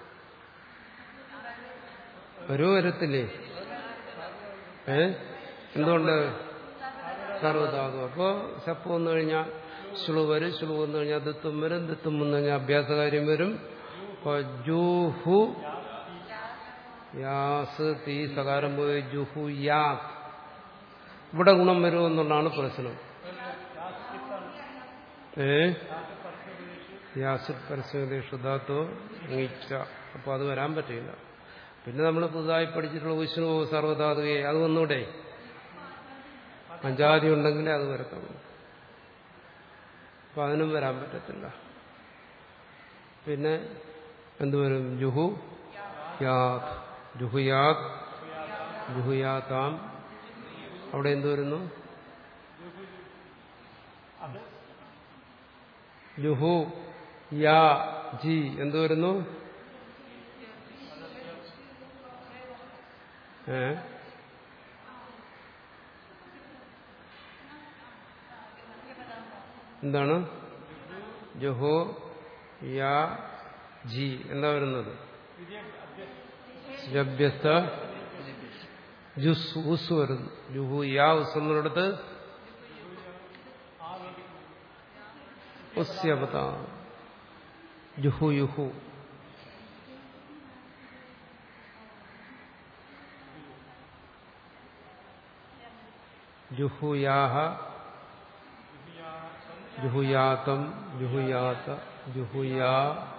വരുമോ വരത്തില്ലേ ഏ എന്തുകൊണ്ട് സർവധാതു അപ്പോ ചപ്പ് വന്നു കഴിഞ്ഞാൽ ശ്ലു വരും ശ്ലു വന്നു കഴിഞ്ഞാൽ ദിത്തും വരും ദിത്തും വന്നു കഴിഞ്ഞാൽ അഭ്യാസകാര്യം വരും അപ്പൊ ജൂഹു യാസ് തീ സകാരം പോയി ജുഹു യാസ് ഇവിടെ ഗുണം വരുമെന്നുള്ളതാണ് പ്രശ്നം ഏ യാസിത് പരസ്യദേശുധാത്തോ നീച്ച അപ്പോൾ അത് വരാൻ പറ്റില്ല പിന്നെ നമ്മൾ പുതുതായി പഠിച്ചിട്ടുള്ള വിഷ്ണു സർവധാതുകയെ അത് വന്നൂടെ പഞ്ചാതി ഉണ്ടെങ്കിലേ അത് വരത്തുള്ളൂ അപ്പൊ അതിനും വരാൻ പറ്റത്തില്ല പിന്നെ എന്തുവരും ജുഹു യാത് ജുഹുയാത് ജുഹുയാതാം അവിടെ എന്ത് വരുന്നു ജുഹു യാ ജി എന്ത് വരുന്നു ഏ എന്താണ് ജുഹു യാ ജി എന്താ വരുന്നത് ജഭ്യസ്ത ജുസ് ഉസ് വരുന്നു ജുഹു യാ ഉസ് എന്നിടത്ത് ഉസ്യപത ജുഹു യുഹു ജുഹുയാഹ ജുഹുയാതം ജുഹുയാത ജുഹുയാ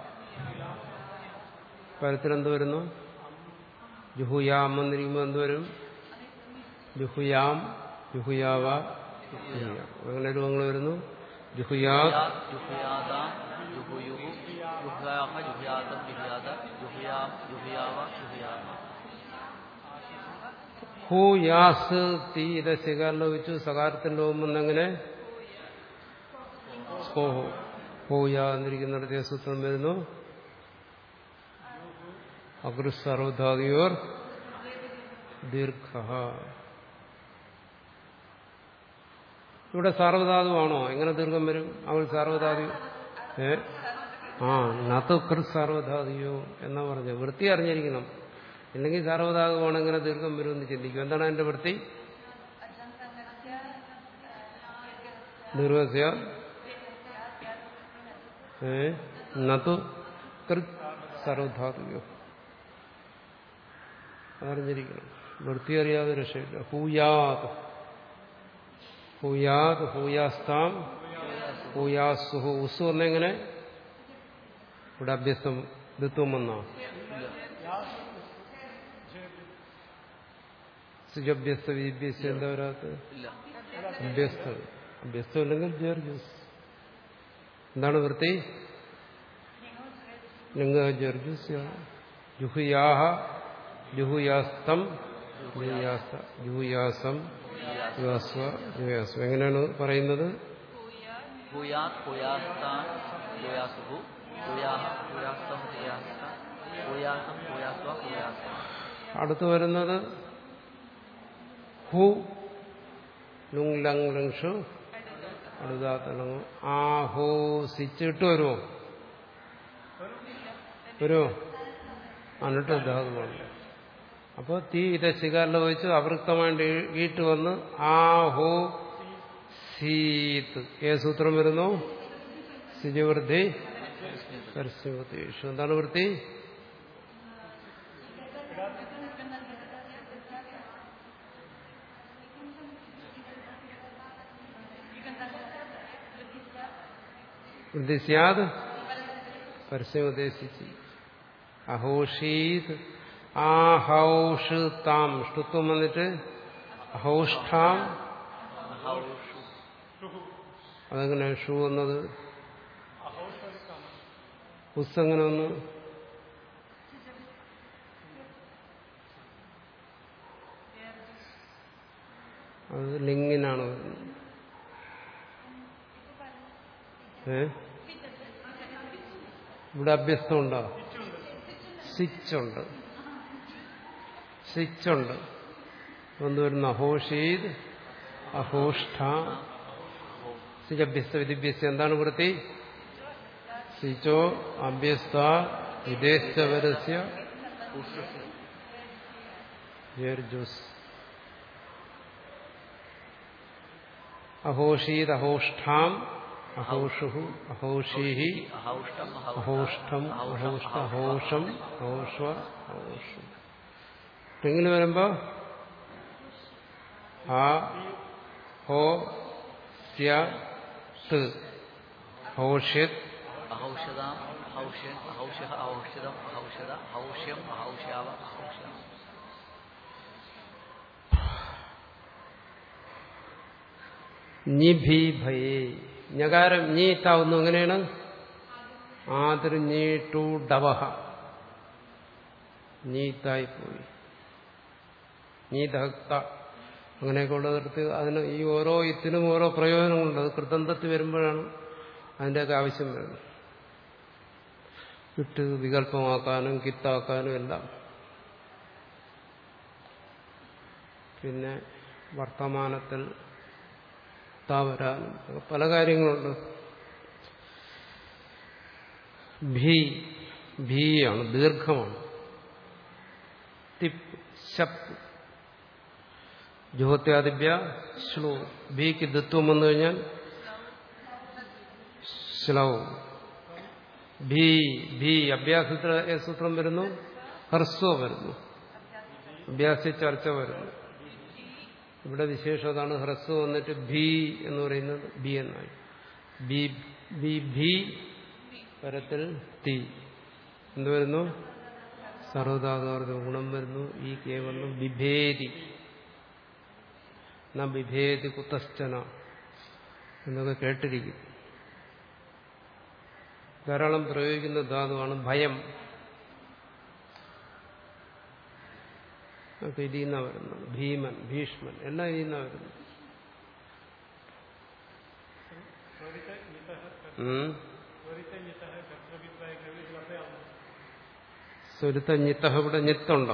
പരത്തിൽ എന്ത് വരുന്നു ജുഹുയാം എന്നിരിക്കുമ്പോൾ എന്ത് വരും ജുഹുയാം ജുഹുയാവ ജുഹുയാ. അങ്ങനെ രൂപങ്ങൾ വരുന്നു ജുഹുയാ ജുഹുയാദാം ജുഹുയുഹു ജുഹുയാഹ ജുഹുയാദം ജുഹുയാദ ജുഹുയാം ജുഹുയാവ ജുഹുയാമ ഹു യാസ് തീ ഇത് ശികാരം ലോപിച്ചു സകാരത്തിന്റെ ഓമെന്നങ്ങനെ സ്പോഹോ ഹോയ എന്നിരിക്കുന്നിടത്തെ സൂത്രം വരുന്നു അഗ്രസർവധാതിയോർ ദീർഘ ഇവിടെ സാർവധാതുവാണോ എങ്ങനെ ദീർഘം വരും അവൾ സാർവധാതു ഏ ആ നത്ത് കൃ സാർവധാതിയോ എന്നാ പറഞ്ഞത് വൃത്തി അറിഞ്ഞിരിക്കണം ഇല്ലെങ്കിൽ സാർവധാതുവാണ് എങ്ങനെ ദീർഘം വരുമെന്ന് ചിന്തിക്കും എന്താണ് അതിന്റെ വൃത്തി ദീർഘസ്യ ഏ നതു കൃ സർവധാതുയോ അതറിഞ്ഞിരിക്കണം വൃത്തി അറിയാതെ രക്ഷയില്ല ഹൂയാത് ഹൂയാത് ഹൂയാസ്താം ഹൂയാസുഹു ഉസു എന്നെങ്ങനെ ഇവിടെ അഭ്യസ്തം ദിത്വം വന്നോ സുജഭ്യസ്ത വിഭ്യസ്ത എന്താ വരാത്തത് ഇല്ല അഭ്യസ്തം അഭ്യസ്തം അല്ലെങ്കിൽ ജർജുസ് എന്താണ് വൃത്തി ലിംഗ ജർജുസ് ജുഹുയാഹ ജുഹുയാസ്തം ജുഹുയാസ്ത ജുഹുയാസം ജുഹാസ്വ ജുഹയാസ്വ എങ്ങനെയാണ് പറയുന്നത് ഭൂയാത് ഭൂയാസ്താൻ ഭൂയാസുഹു ഭൂയാഹ ഭൂയാസ്തം ഭൂയാസ്ത ഭൂയാസം ഭൂയാസ്വ ഭൂയാസ അടുത്ത് വരുന്നത് ഹു ലുങ് ലങ് ലങ്ഷു അടുതാത്തലങ്ങ് ആ ഹോ സിച്ചിട്ട് വരുമോ വരുമോ എന്നിട്ട് ധാതുവാണ് അപ്പോൾ തീ ഇത് ശികാരിൽ വെച്ച് അവൃക്തമായിട്ട് ഈട്ട് വന്ന് ആ ഹോ സീത്ത് ഏ സൂത്രം വരുന്നു സിജവൃദ്ധി പരസ്യവൃത്തി എന്താണ് വൃത്തി വൃത്തി സ്യാത് പരസ്യമുദ്ദേശിച്ച് അഹോഷീത് ആഹൗഷ് താം ഷ്ടുത്വം വന്നിട്ട് അഹൗഷ്ഠാം അതെങ്ങനെ ഷൂ എന്നത് പുസ്തങ്ങനെ വന്നു അത് ലിംഗിനാണ് വരുന്നത് ഏ ഇവിടെ അഭ്യസ്തമുണ്ടോ സിച്ചുണ്ട് സിച്ചുണ്ട് വന്നുവരുന്ന അഹോഷീത് അഹോഷ്ഠ സിജഭ്യസ്ത വിധിഭ്യസ്ത എന്താണ് വൃത്തി സിച്ചോ അഭ്യസ്ത വിദേശവരസ്യ ജോസ് അഹോഷീത് അഹോഷ്ഠാം അഹോഷു അഹോഷീഹി അഹൗഷ്ടം അഹോഷ്ടം അഹോഷ്ട അഹോഷം അഹോഷ്വ അഹോഷം ഇങ്ങനെ വരുമ്പോ ആ ഹോ സ്യ ത് ഹോഷ്യത് അഹൗഷതാം അഹൗഷ്യൻ അഹൗഷ അഹൗഷതം അഹൗഷത അഹൗഷ്യം അഹൗഷ്യാവ അഹൗഷ്യാം ഞിഭി ഭയേ ഞകാരം ഞീത്താവുന്നു എങ്ങനെയാണ് ആതിർ ഞീട്ടു ഡവഹ ഞീത്തായി പോയി ഞീതഹക്ത അങ്ങനെയൊക്കെ ഉള്ളതെടുത്ത് അതിന് ഈ ഓരോ ഇത്തിനും ഓരോ പ്രയോജനങ്ങളുണ്ട് അത് കൃതന്തത്തിൽ വരുമ്പോഴാണ് അതിൻ്റെയൊക്കെ ആവശ്യം വരുന്നത് വിട്ട് വികല്പമാക്കാനും കിത്താക്കാനും എല്ലാം പിന്നെ വർത്തമാനത്തിൽ താ വരാനും ഒക്കെ പല കാര്യങ്ങളുണ്ട് ഭീ ഭീയാണ് ദീർഘമാണ് തിപ്പ് ശപ്പ് ജുഹത്യാദിഭ്യ ശ്ലൂ ഭീക്ക് ദത്വം വന്നു കഴിഞ്ഞാൽ ശ്ലൗ ഭീ ഭീ അഭ്യാസത്തിൽ ഏത് സൂത്രം വരുന്നു ഹ്രസ്വ വരുന്നു അഭ്യാസ ചർച്ച വരുന്നു ഇവിടെ വിശേഷം അതാണ് ഹ്രസ്വ വന്നിട്ട് ഭീ എന്ന് പറയുന്നത് ബി എന്നായി ബി ബി ഭീ പരത്തിൽ തീ എന്ത് വരുന്നു സർവധാതുവാർദ്ദ ഗുണം വരുന്നു ഈ കേ വന്നു ബിഭേദി ന ബിഭേദി കുതശ്ചന എന്നൊക്കെ കേട്ടിരിക്കും ധാരാളം പ്രയോഗിക്കുന്ന ധാതുവാണ് ഭയം ഒക്കെ ഇതിൽ നിന്നാണ് വരുന്നത് ഭീമൻ ഭീഷ്മൻ എല്ലാം ഇതിൽ നിന്നാണ് വരുന്നത് ഉം. സ്വരുത്ത ഞിത്ത ഇവിടെ ഞിത്തുണ്ടോ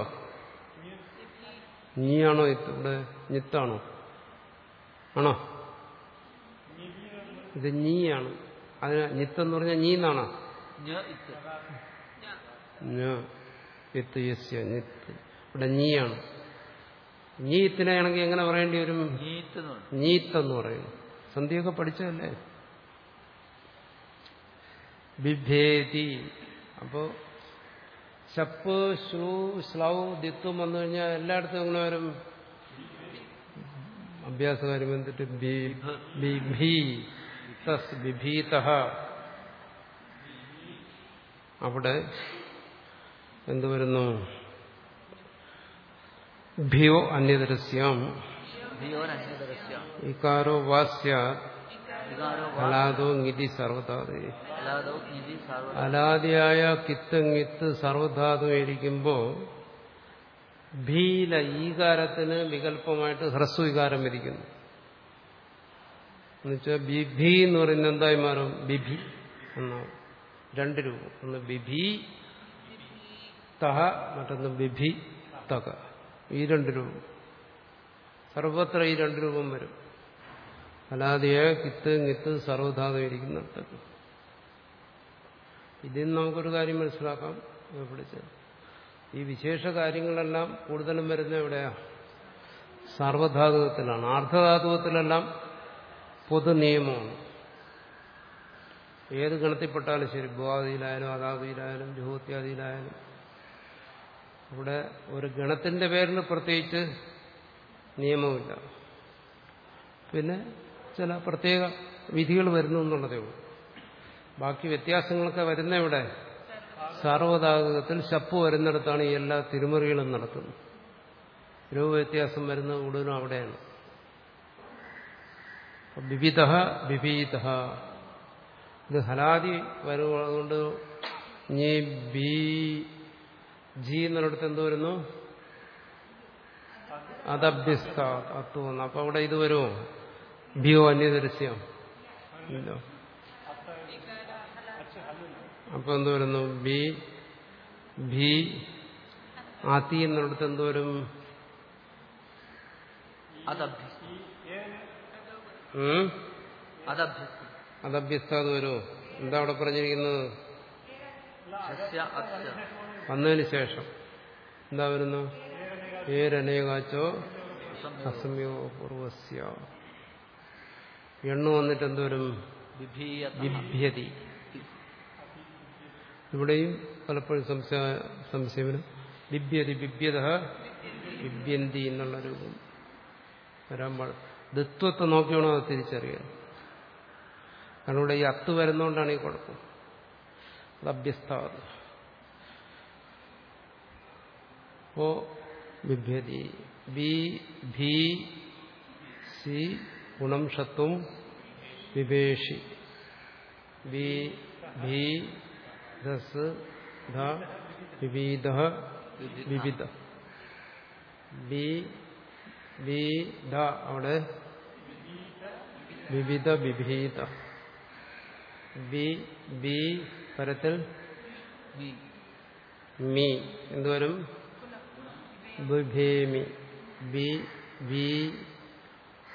നീയാണോ ഇത് ഇവിടെ ഞിത്താണോ ആണോ ഇത് നീയാണ് അതിന് ഞിത്തെന്ന് പറഞ്ഞാൽ നീന്നാണോ ഞ ഇത്ത് എത്ത് യസ്യ ഞിത്ത് ഇവിടെ നീയാണ് നീത്തിനാണെങ്കിൽ എങ്ങനെ പറയേണ്ടി വരും നീത്ത് എന്ന് പറഞ്ഞു നീത്തെന്ന് പറയും സന്ധ്യയൊക്കെ പഠിച്ചതല്ലേ ബിഭേദി അപ്പോ ശപ്പ് ശ്ലൂ ശ്ലൗ ദിത്വം വന്നു കഴിഞ്ഞാൽ എല്ലായിടത്തും എങ്ങനെ വരും അഭ്യാസകാര്യം വന്നിട്ട് ബി- ബിഭീ തസ് ബിഭീത അവിടെ എന്തു വരുന്നു ഭിയോ അന്യതരസ്യം ഭിയോരന്യതരസ്യ ഇക്കാരോ വാസ്യാത് വികാരോ അലാദോ നിധി സർവധാതു അല്ലാതോ നിധി സർവ അലാദിയായ കിത്ത് കിത്ത് സർവധാതു ഇരിക്കുമ്പോ ഭീല ഈകാരത്തിന് വികല്പമായിട്ട് ഹ്രസ്വീകാരം ഇരിക്കുന്നു എന്നുവെച്ചാൽ ബിഭി എന്ന് പറയുന്നത് എന്തായി മാറും ബിഭി എന്നാവും രണ്ട് രൂപം ഒന്ന് ബിഭി തഹ മറ്റൊന്ന് ബിഭി തക ഈ രണ്ട് രൂപം സർവത്ര ഈ രണ്ട് രൂപം വരും അലാദിയായ കിത്ത് കിത്ത് സർവധാതു ഇരിക്കുന്നിടത്തൊക്കെ ഇതിൽ നിന്ന് നമുക്കൊരു കാര്യം മനസ്സിലാക്കാം ഇത് പിടിച്ചത് ഈ വിശേഷ കാര്യങ്ങളെല്ലാം കൂടുതലും വരുന്ന എവിടെയാ സാർവധാതുകത്തിലാണ് ആർദ്ധധാതുകത്തിലെല്ലാം പൊതു നിയമമാണ് ഏത് ഗണത്തിൽപ്പെട്ടാലും ശരി ഭുവാദിയിലായാലും അതാദിയിലായാലും ജുഹോത്യാദിയിലായാലും ഇവിടെ ഒരു ഗണത്തിന്റെ പേരിൽ പ്രത്യേകിച്ച് നിയമമില്ല പിന്നെ ചില പ്രത്യേക വിധികൾ വരുന്നു എന്നുള്ളതേ ഉള്ളൂ ബാക്കി വ്യത്യാസങ്ങളൊക്കെ വരുന്ന ഇവിടെ സാർവധാതുകത്തിൽ ശപ്പ് വരുന്നിടത്താണ് ഈ എല്ലാ തിരുമറികളും നടക്കുന്നത് രൂപ വ്യത്യാസം വരുന്നത് കൂടുതലും അവിടെയാണ് വിവിധ വിപീത ഇത് ഹലാദി വരുന്നതുകൊണ്ട് ഇനി ബി ജി എന്നിടത്ത് എന്ത് വരുന്നു അതഭ്യസ്ത അത്തു വന്നു അപ്പൊ അവിടെ ഇത് വരുമോ ഭിയോ അന്യദൃശ്യം ഇല്ല അപ്പൊ എന്ത് വരുന്നു ബി ഭി ആത്തി എന്നിടത്ത് എന്ത് വരും അതഭ്യസ്തി ഉം? അതഭ്യസ്തി അതഭ്യസ്താത് വരുമോ എന്താ അവിടെ പറഞ്ഞിരിക്കുന്നത് സസ്യ അസ്യ വന്നതിന് ശേഷം എന്താ വരുന്നു ഏരനേകാച്ചോ അസമ്യോ പൂർവസ്യ എണ്ണു വന്നിട്ട് എന്തുവരും വിഭീയത ബിഭ്യതി ഇവിടെയും പലപ്പോഴും സംശയ സംശയം ബിഭ്യതി ബിഭ്യത ബിഭ്യന്തി എന്നുള്ള രൂപം വരാൻ പാടില്ല ദത്വത്തെ നോക്കിയാണോ അത് തിരിച്ചറിയാൻ കാരണം ഇവിടെ ഈ അത്ത് വരുന്നതുകൊണ്ടാണ് ഈ കുഴപ്പം അത് അഭ്യസ്താത് ഓ ബിഭ്യതി ബി ഭീ സി ഗുണം ഷത്വം വിവേഷി ബി ഭീ ധസ് ധ വിവിധ വിവിധ ബി ബി ധ അവിടെ വിവിധ വിഭീത ബി ബി പരത്തിൽ മീ മീ എന്തുവരും ബുഭേമി ബി ബി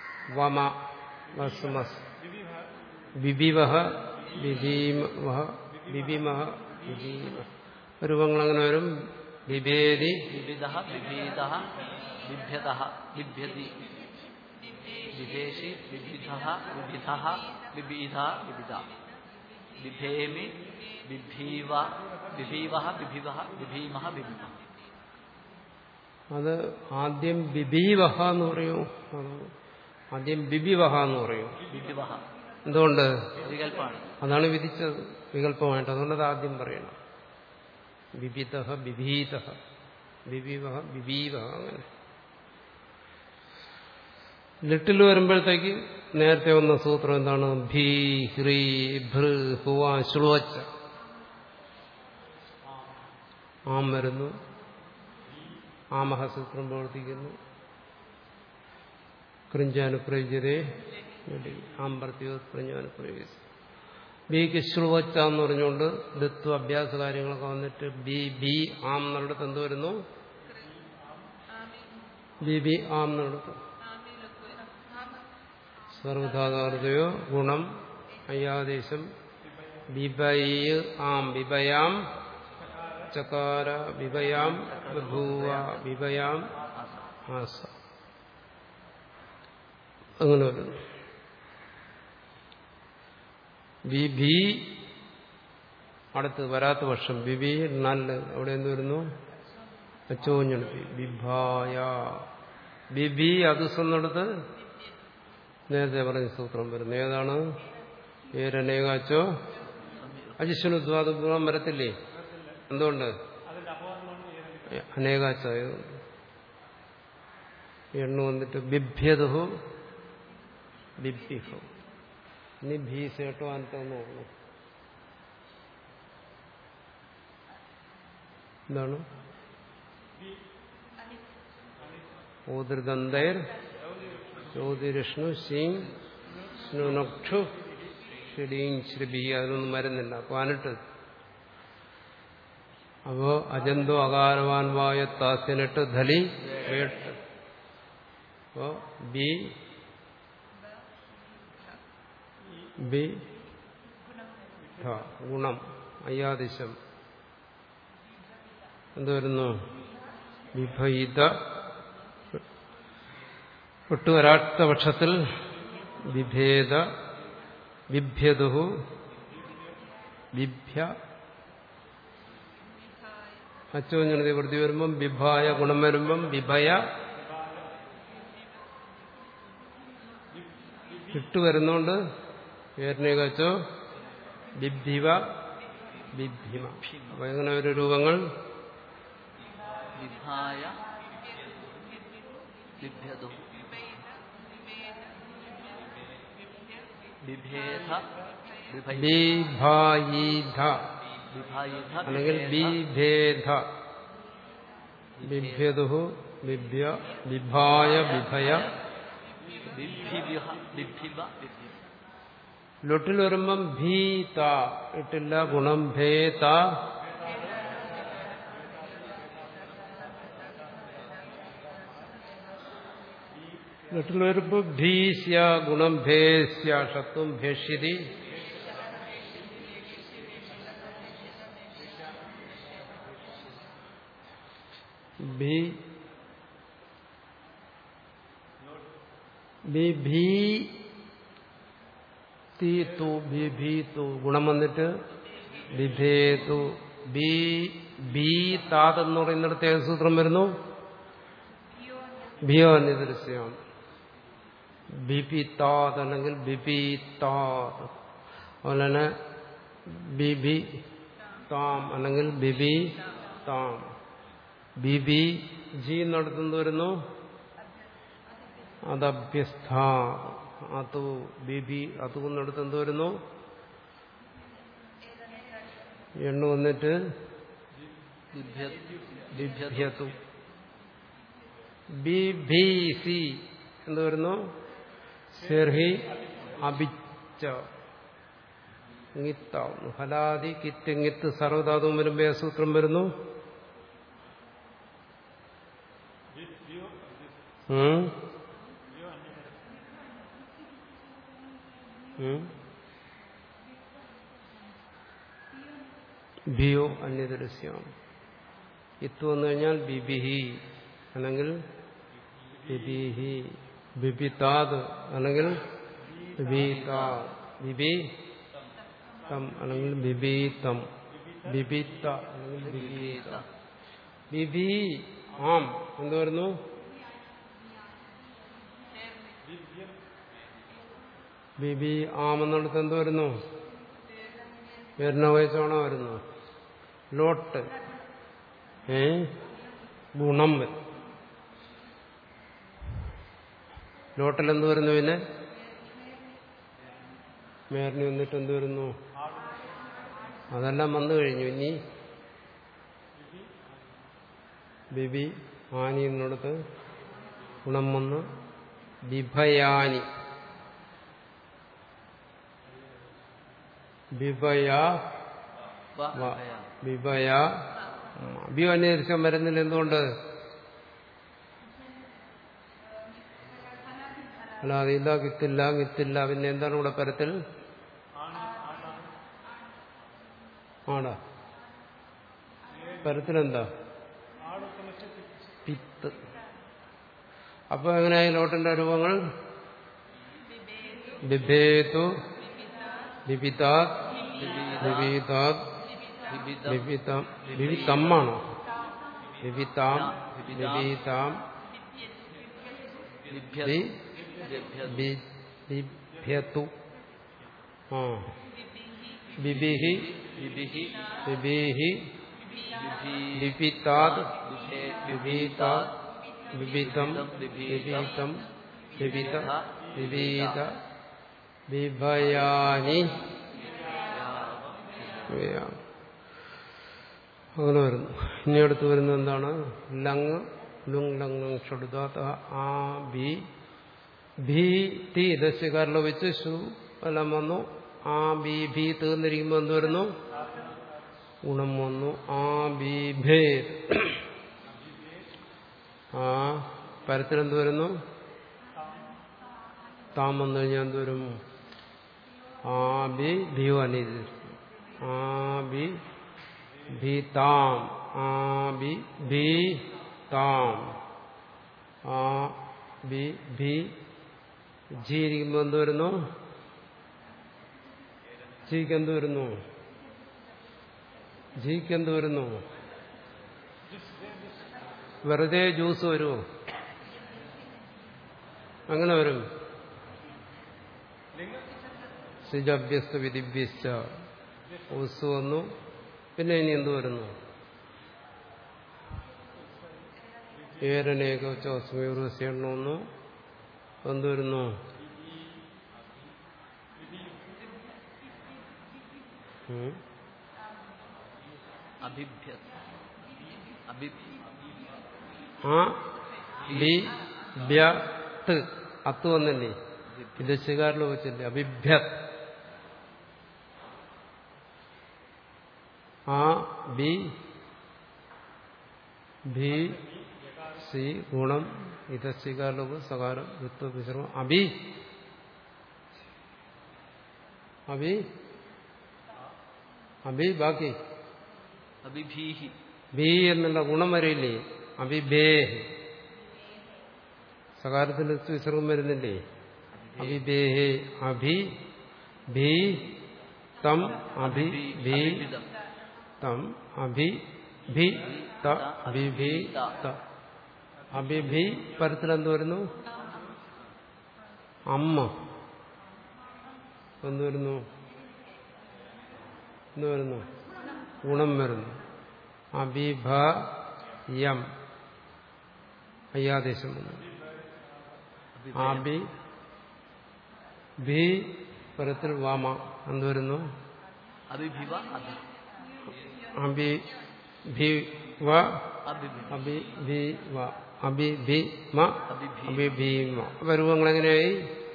വമ മസ് മസ് വിവിവ വിഭീമ ബിബിമഹ ബിബീമ രൂപങ്ങൾ അങ്ങനെ വരും ബിബേദി വിവിധ വിഭീത ബിഭ്യത ബിഭ്യതി വിഭേഷി വിവിധ വിവിധ വിവിധ വിവിധ ബിഭേമി ബിഭീവ ബിഭീവ ബിഭിവ ബിഭീമ ബിഭിമ അത് ആദ്യം ബിബീവഹ എന്ന് പറയും അത് ആദ്യം ബിബിവഹ എന്ന് പറയും ബിഭിവ എന്തുകൊണ്ട് വികല്പമാണ് അതാണ് വിധിച്ചത് വികല്പമായിട്ട് അതുകൊണ്ട് അത് ആദ്യം പറയണം ബിബിത ബിഭീത ബിബിവഹ ബിബീവഹ അങ്ങനെ ലിട്ടിൽ വരുമ്പോഴത്തേക്ക് നേരത്തെ വന്ന സൂത്രം എന്താണ് ഭീ ഹ്രീ ഭൃ ഹുവ ശ്ലുവച്ച ആം വരുന്നു ആമഹ സൂത്രം പ്രവർത്തിക്കുന്നു കൃഞ്ചാനുപ്രയോജതേ ആം പ്രത്യോത്പ്രഞ്ഞാനുപ്രയോഗിച്ചു ബിക്ക് ശ്രുവച്ച എന്ന് പറഞ്ഞുകൊണ്ട് ദത്വ അഭ്യാസ കാര്യങ്ങളൊക്കെ വന്നിട്ട് ബി ബി ആം എന്നുള്ളിടത്ത് എന്ത് വരുന്നു ബി ബി ആം എന്നുള്ളിടത്ത് സർവധാതാർത്ഥയോ ഗുണം അയ്യാദേശം ബിബയ ആം ബിബയാം ചകാര ബിബയാം ബഭൂവ ബിബയാം ആസ അങ്ങനെ വരുന്നു ബിബി അടുത്ത് വരാത്ത വർഷം ബിബി നല്ല അവിടെ എന്ത് വരുന്നു അച്ചോഞ്ഞെടുപ്പി ബിഭായ ബിബി അതുസെന്നിടത്ത് നേരത്തെ പറഞ്ഞ സൂത്രം വരുന്നു ഏതാണ് ഏരനേകാച്ചോ അജിഷ്ണുദ്വാദ ഗുണം വരത്തില്ലേ എന്തുകൊണ്ട് അനേകാച്ചായതുകൊണ്ട് എണ്ണു വന്നിട്ട് ബിഭ്യതുഹു ബിഭ്യഹു ഇനി ഭീസേട്ടോ അനത്തോ നോക്കണം എന്താണ് ഓദൃദന്തൈർ ജ്യോതിരിഷ്ണു ശീം സ്നുനക്ഷു ഷിടീം ശ്രീബി അതിനൊന്നും മരുന്നില്ല അപ്പൊ അനിട്ട് അപ്പോ അജന്തോ അകാരവാൻവായ താസ്യനിട്ട് ധലി വേട്ട് അപ്പോ ബി ബി ധ ഗുണം അയ്യാദിശം എന്ത് വരുന്നു വിഭയിത ഒട്ടുവരാത്ത പക്ഷത്തിൽ വിഭേദ വിഭ്യതുഹു വിഭ്യ അച്ചോഞ്ഞണതി വൃത്തി വരുമ്പം വിഭായ ഗുണം വരുമ്പം വിഭയ ഇട്ട് വരുന്നോണ്ട് ഏർണേകച്ചോ ബിഭിവ ബിഭിമ അപ്പൊ എങ്ങനെ ഒരു രൂപങ്ങൾ വിഭായ ബിഭ്യതു ബിഭേദ വിഭൈ ബിഭായിധ വിഭായിധ അല്ലെങ്കിൽ ബിഭേദ ബിഭ്യതുഹു ബിഭ്യ ബിഭായ ബിഭയ ബിഭിവ്യഹ ബിഭിവ ബിഭ്യ ലൊട്ടിൽ വരുമ്പം ഭീത ഇട്ടില്ല ഗുണം ഭേത ലൊട്ടിൽ വരുമ്പോ ഭീസ്യ ഗുണം ഭേസ്യ ഷത്വം ഭേഷ്യതി ഭീ ബിഭീ തീത്തു ബിഭീത്തു ഗുണം വന്നിട്ട് ബിഭേതു ബി ബി താത് എന്ന് പറയുന്നിടത്ത് ഏത് സൂത്രം വരുന്നു ഭിയോ അന്യദൃശ്യമാണ് ബിപി താത് അല്ലെങ്കിൽ ബിപി താത് അതുപോലെ തന്നെ ബിബി താം അല്ലെങ്കിൽ ബിബി താം ബിബി ജി നടത്തുന്നത് വരുന്നു അതഭ്യസ്ഥ അതു ബിബി അതു എന്നിടത്ത് എന്ത് വരുന്നു എണ്ണു വന്നിട്ട് ബിഭ്യതു ബിഭീസി എന്ത് വരുന്നു സെർഹി അഭിച്ച ഇങ്ങിത്താവുന്നു ഹലാദി കിറ്റ് ഇങ്ങിത്ത് സർവധാതുവും വരുമ്പോ ആ സൂത്രം വരുന്നു ഉം ഉം ഭിയോ അന്യതരസ്യം ഇത്ത് വന്നു കഴിഞ്ഞാൽ ബിബിഹി അല്ലെങ്കിൽ ബിബിഹി ബിബിതാത് അല്ലെങ്കിൽ ബിബീതാ ബിബി തം അല്ലെങ്കിൽ ബിബീതം ബിബിത്ത അല്ലെങ്കിൽ ബിബീത ബിബി ആം എന്ത് വരുന്നു ബിബി ആം എന്നിടത്ത് എന്ത് വരുന്നു വരുന്ന വയസ്സാണോ വരുന്നു ലോട്ട് ഏ ഗുണം വരും ലോട്ടിൽ എന്ത് വരുന്നു പിന്നെ മേറിന് വന്നിട്ട് എന്ത് വരുന്നു അതെല്ലാം വന്നു കഴിഞ്ഞു ഇനി ബിബി ആനി എന്നിടത്ത് ഗുണം വന്ന് ബിഭയാനി ബിഭയ വ വ. ഭയ. ബിഭയ ബി അന്വേഷിക്കാൻ വരുന്നില്ല എന്തുകൊണ്ട് അല്ല അതില്ല കിത്തില്ല കിത്തില്ല പിന്നെ എന്താണ് ഇവിടെ പരത്തിൽ ആടാ പരത്തിലെന്താ പിത്ത് അപ്പൊ എങ്ങനെയായി ലോട്ടിന്റെ രൂപങ്ങൾ ബിഭേതു ബിപിതാത് ബിപിതാത് വിവിധം ബിപിതം ബിപിതമ്മാണോ ബിപിതാം ബിപിതാം വിഭ്യ- ബി വിഭ്യ- ബി- ബിഭ്യതു ആ ബിബിഹി വിഭിഹി ബിബിഹി വിഭി- ബിപിതാത് വിഭേ- ബിബീതാത് ബിബിതം ബിബീതം ബിബിത ബിബീത ബിഭയാനി ഇവയാ. അങ്ങനെ വരുന്നു ഇനി അടുത്ത് വരുന്നത് എന്താണ് ലങ് ലുങ് ലങ് ഷടുദാത്ത ആ ബി ഭീ തീ ദശകാരിലോ വെച്ച് ശു എല്ലാം വന്നു ആ ബി ഭീ തീർന്നിരിക്കുമ്പോൾ എന്ത് വരുന്നു ഗുണം വന്നു ആ ബി ഭേ ആ പരത്തിലെന്ത് വരുന്നു താം വന്നു കഴിഞ്ഞാൽ എന്ത് വരും ആ ബി ഭിയോ അനിത് ആ ബി ഭീതാം ആ ബി ഭീ താം ആ ബി ഭീ ജീവിക്കുമ്പോൾ എന്ത് വരുന്നു ജിക്ക് എന്ത് വരുന്നു ജിക്ക് എന്ത് വരുന്നു വെറുതെ ജ്യൂസ് വരുമോ അങ്ങനെ വരും സിജഭ്യസ്ത വിധിഭ്യസ്ത ഉസ് വന്നു പിന്നെ ഇനി എന്ത് വരുന്നു ഏരനേക ചോസ്മീർവസ്യണ്ണ വന്നു എന്ത് വരുന്നു ഉം. അഭിഭ്യ അഭി ആ ബി ബ്യ ത് അത്ത് വന്നില്ലേ ഇത് ശികാരിൽ വെച്ചില്ലേ അഭിഭ്യത് ആ ബി ഭി സി ഗുണം ഇത് ശികാരലോക സകാരം ഋത്വ വിശ്രമം അഭി അഭി അഭി ബാക്കി അഭിഭീഹി ബി എന്നുള്ള ഗുണം വരില്ലേ അഭിബേഹ് സകാരത്തിൽ വിസർഗം വരുന്നില്ലേ അഭിബേഹേ അഭി ഭീ തം അഭി ഭീ അഭിഭിതം തം അഭി ഭി ത അഭിഭീ ത അഭിഭി പരത്തിൽ എന്ത് വരുന്നു അമ്മ എന്ത് വരുന്നു എന്ത് വരുന്നു ഗുണം വരുന്നു അഭിഭയം അയ്യാദേശം വന്നു ആബി ഭി പരത്തിൽ വാമ എന്ത് വരുന്നു അഭിഭിവ അഭി അഭി ഭി വ അഭിഭി അഭി ഭി വ അഭി ഭി മ അഭി ഭീമ അപ്പൊ രൂപങ്ങൾ എങ്ങനെയായി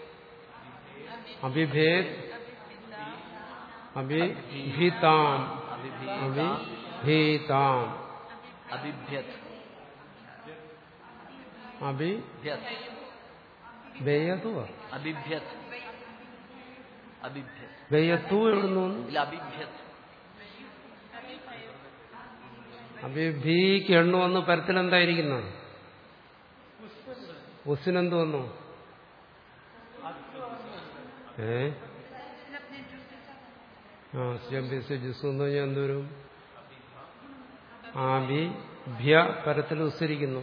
അഭിഭേദ് അഭിഭീതാം അഭിഭീത അഭിഭീതാം അഭിഭ്യത് അഭി ഭ്യത് ബെയ്യതു അഭിഭ്യത് അഭിഭ്യത് ബെയ്യത്തു എവിടുന്നു വന്നു? ഇല്ല അഭിഭ്യത് അപ്പൊ ഈ ഭീക്ക് എണ്ണു വന്ന് പരത്തിലെന്തായിരിക്കുന്നു ഉസിനെന്ത് വന്നു ഏ ആ ജബ്യസ് ജിസ് എന്ന് പറഞ്ഞാൽ എന്തോരും ആബി ഭ്യ പരത്തിൽ ഉസരിക്കുന്നു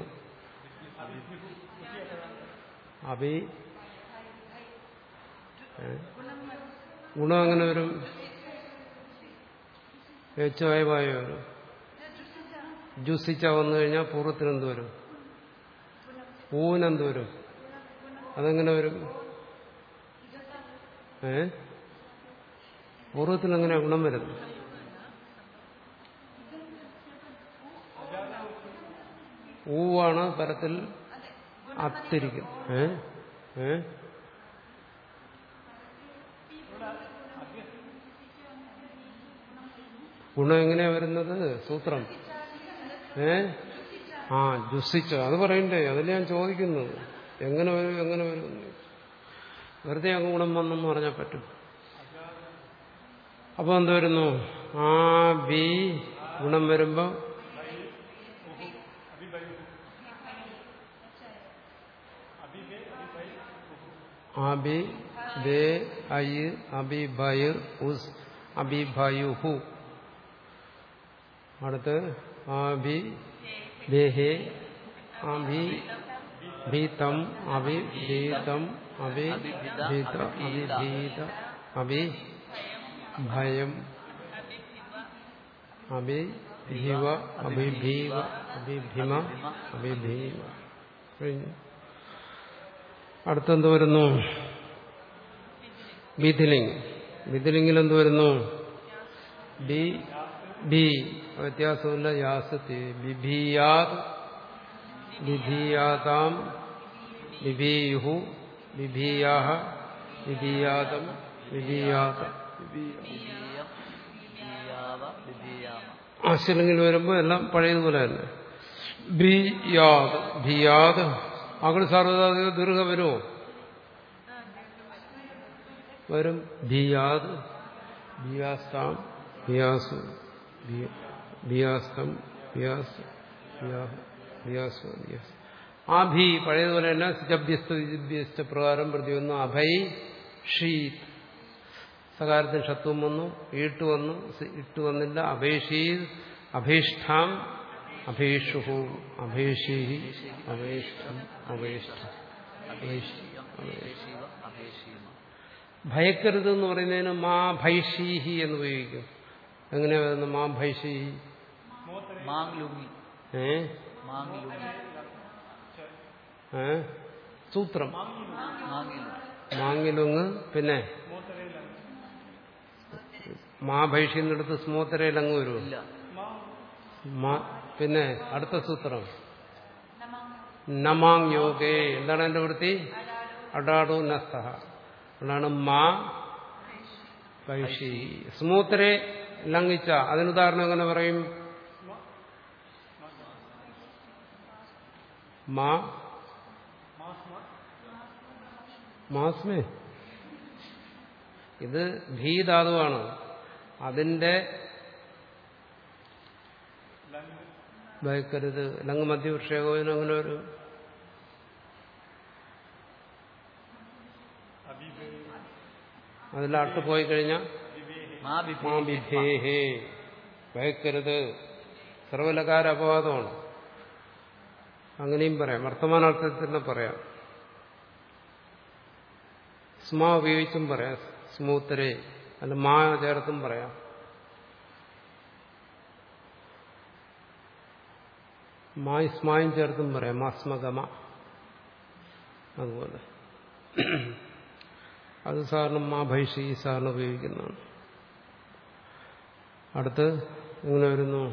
അബി ഏ? ഗുണം അങ്ങനെ വരും ഏച്ചുവായ വായ വരും ജുസിച്ച വന്നു കഴിഞ്ഞാൽ പൂർവ്വത്തിന് എന്ത് വരും ഊനെന്ത് വരും അതെങ്ങനെ വരും ഏ പൂർവ്വത്തിന് എങ്ങനെ ഗുണം വരുന്നു ഊവാണ് പരത്തിൽ അത്തിരിക്കും ഏ ഏ ഗുണം എങ്ങനെയാ വരുന്നത് സൂത്രം ഏ ആ ജുസിച്ച അത് പറയണ്ടേ അതല്ലേ ഞാൻ ചോദിക്കുന്നത് എങ്ങനെ വരും എങ്ങനെ വരും എന്ന്. വെറുതെ അങ്ങ് ഗുണം വന്നെന്ന് പറഞ്ഞാൽ പറ്റും അപ്പൊ എന്ത് വരുന്നു ആ ബി ഗുണം വരുമ്പോ അബി ബേ ഐ അബി ഭയ ഉസ് അബി ഭയുഹു അടുത്ത് ആബി ബേഹേ അബി ഭീതം അബി ഭീതം അബി ഭീത അബി ഭീത അബി ഭയം അബി ഭീവ അഭിഭീവ അഭിഭിമ അഭിഭീവ കഴിഞ്ഞു അടുത്തെന്ത് വരുന്നു ബിഥിലിംഗ് ബിഥിലിംഗിൽ എന്ത് വരുന്നു ബി ബി വ്യത്യാസമില്ല യാസത്തി ബിഭീയാത് ബിഭീയാതാം ബിഭീയുഹു ബിഭീയാഹ ബിഭീയാതം ബിഭീയാത ബിബീയം, ബിബീയാവ, ബിബീയാമ. ആശലിംഗിൽ വരുമ്പോൾ എല്ലാം പഴയതുപോലെ തന്നെ ബിയാത് ഭിയാത് അകൾ സാർവധാതിക ദീർഘ വരുമോ വരും ഭിയാത് ഭിയാസ്താം ഭിയാസു ഭി- ഭിയാസ്തം ഭിയാസ് ഭിയാഹ്, ഭിയാസു ഭിയാസ് ആ ഭീ പഴയതുപോലെ തന്നെ ജബ്യസ്ത വിജബ്യസ്ത പ്രകാരം പ്രതി വന്നു അഭയ് ഷീത് സകാരത്തിന് ഷത്വം വന്നു ഈട്ട് വന്നു സ് ഇട്ട് വന്നില്ല അഭേഷീത് അഭീഷ്ഠാം അഭേഷുഹു അഭേഷീഹി അഭേഷ്ഠം അഭേഷ്ഠം അപേക്ഷിയം, അപേക്ഷിവ, അപേക്ഷിയമ. ഭയക്കരുത് എന്ന് പറയുന്നതിന് മാ ഭൈഷീഹി എന്ന് ഉപയോഗിക്കും എങ്ങനെയാ വരുന്നത് മാ ഭൈഷീഹി മാങ് ലുങ്ങി ഏ മാങ് ലുങ്ങി ഏ സൂത്രം മാങ്ങി ലുങ്ങി മാങ്ങിലുങ്ങ് പിന്നെ മാ ഭൈഷിന്നെടുത്ത് സ്മോത്തരയിലങ്ങ് വരുമോ ഇല്ല മാ- പിന്നെ അടുത്ത സൂത്രം നമാങ് യോഗേ എന്താണ് എന്റെ വൃത്തി അടാടു നസ്തഹ അതാണ് മാ പൈഷി സ്മൂത്തരെ ലംഘിച്ച അതിനുദാഹരണം എങ്ങനെ പറയും മാ മാസ്മേ ഇത് ഭീധാതുവാണ് അതിന്റെ ഭയക്കരുത് ലങ് മധ്യവൃക്ഷേകോവിന് അങ്ങനെ ഒരു അതിൽ അട്ട് പോയി കഴിഞ്ഞാൽ മാ ബിബി മാ ബിഭേഹേ ഭയക്കരുത് സർവലകാര അപവാദമാണ് അങ്ങനെയും പറയാം വർത്തമാനാർത്ഥത്തിൽ തന്നെ പറയാം സ്മാ ഉപയോഗിച്ചും പറയാം സ്മൂത്തരെ അല്ല മാ ചേർത്തും പറയാം മായി സ്മായും ചേർത്തും പറയാം മാസ്മഗമ അതുപോലെ അത് സാറിന് മാ ഭൈഷി സാറിന് ഉപയോഗിക്കുന്നതാണ് അടുത്ത് ഇങ്ങനെ വരുന്നു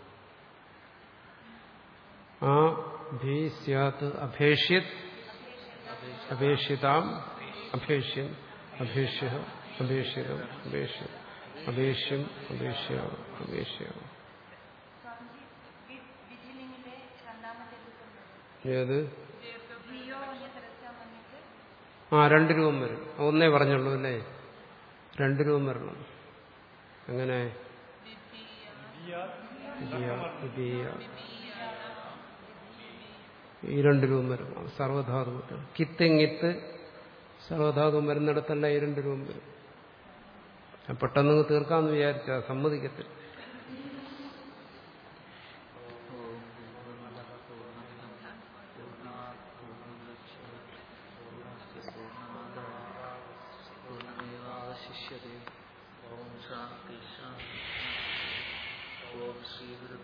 ആ ഭീ സ്യാത്ത് അഭേഷ്യത് അപേക്ഷിതാം അഭേഷ്യൻ അഭേഷ്യ അപേക്ഷിതം അപേക്ഷ്യ അപേക്ഷ്യം അപേക്ഷ്യ അപേക്ഷ്യ സ്വാമിജി വിജിലിംഗിലെ രണ്ടാമത്തെ രൂപം ഏത് ഭിയോ എന്ന തരസ്യം വന്നിട്ട് ആ രണ്ട് രൂപം വരും ഒന്നേ പറഞ്ഞുള്ളൂ അല്ലേ രണ്ട് രൂപം വരണം അങ്ങനെ വിധിയ വിധീയ ഈ രണ്ട് രൂപം വരും സർവധാതു കിത്തിങ്ങിത്ത് സർവധാതു വരുന്നിടത്തല്ല ഈ രണ്ട് രൂപം വരും ഞാൻ പെട്ടെന്ന് തീർക്കാമെന്ന് വിചാരിച്ച സമ്മതിക്കത്തില്ല പൂർണ്ണമേവാവശിഷ്യതേ ഓം ശാന്തി ശാന്തി ഓം ശ്രീ ഗുരു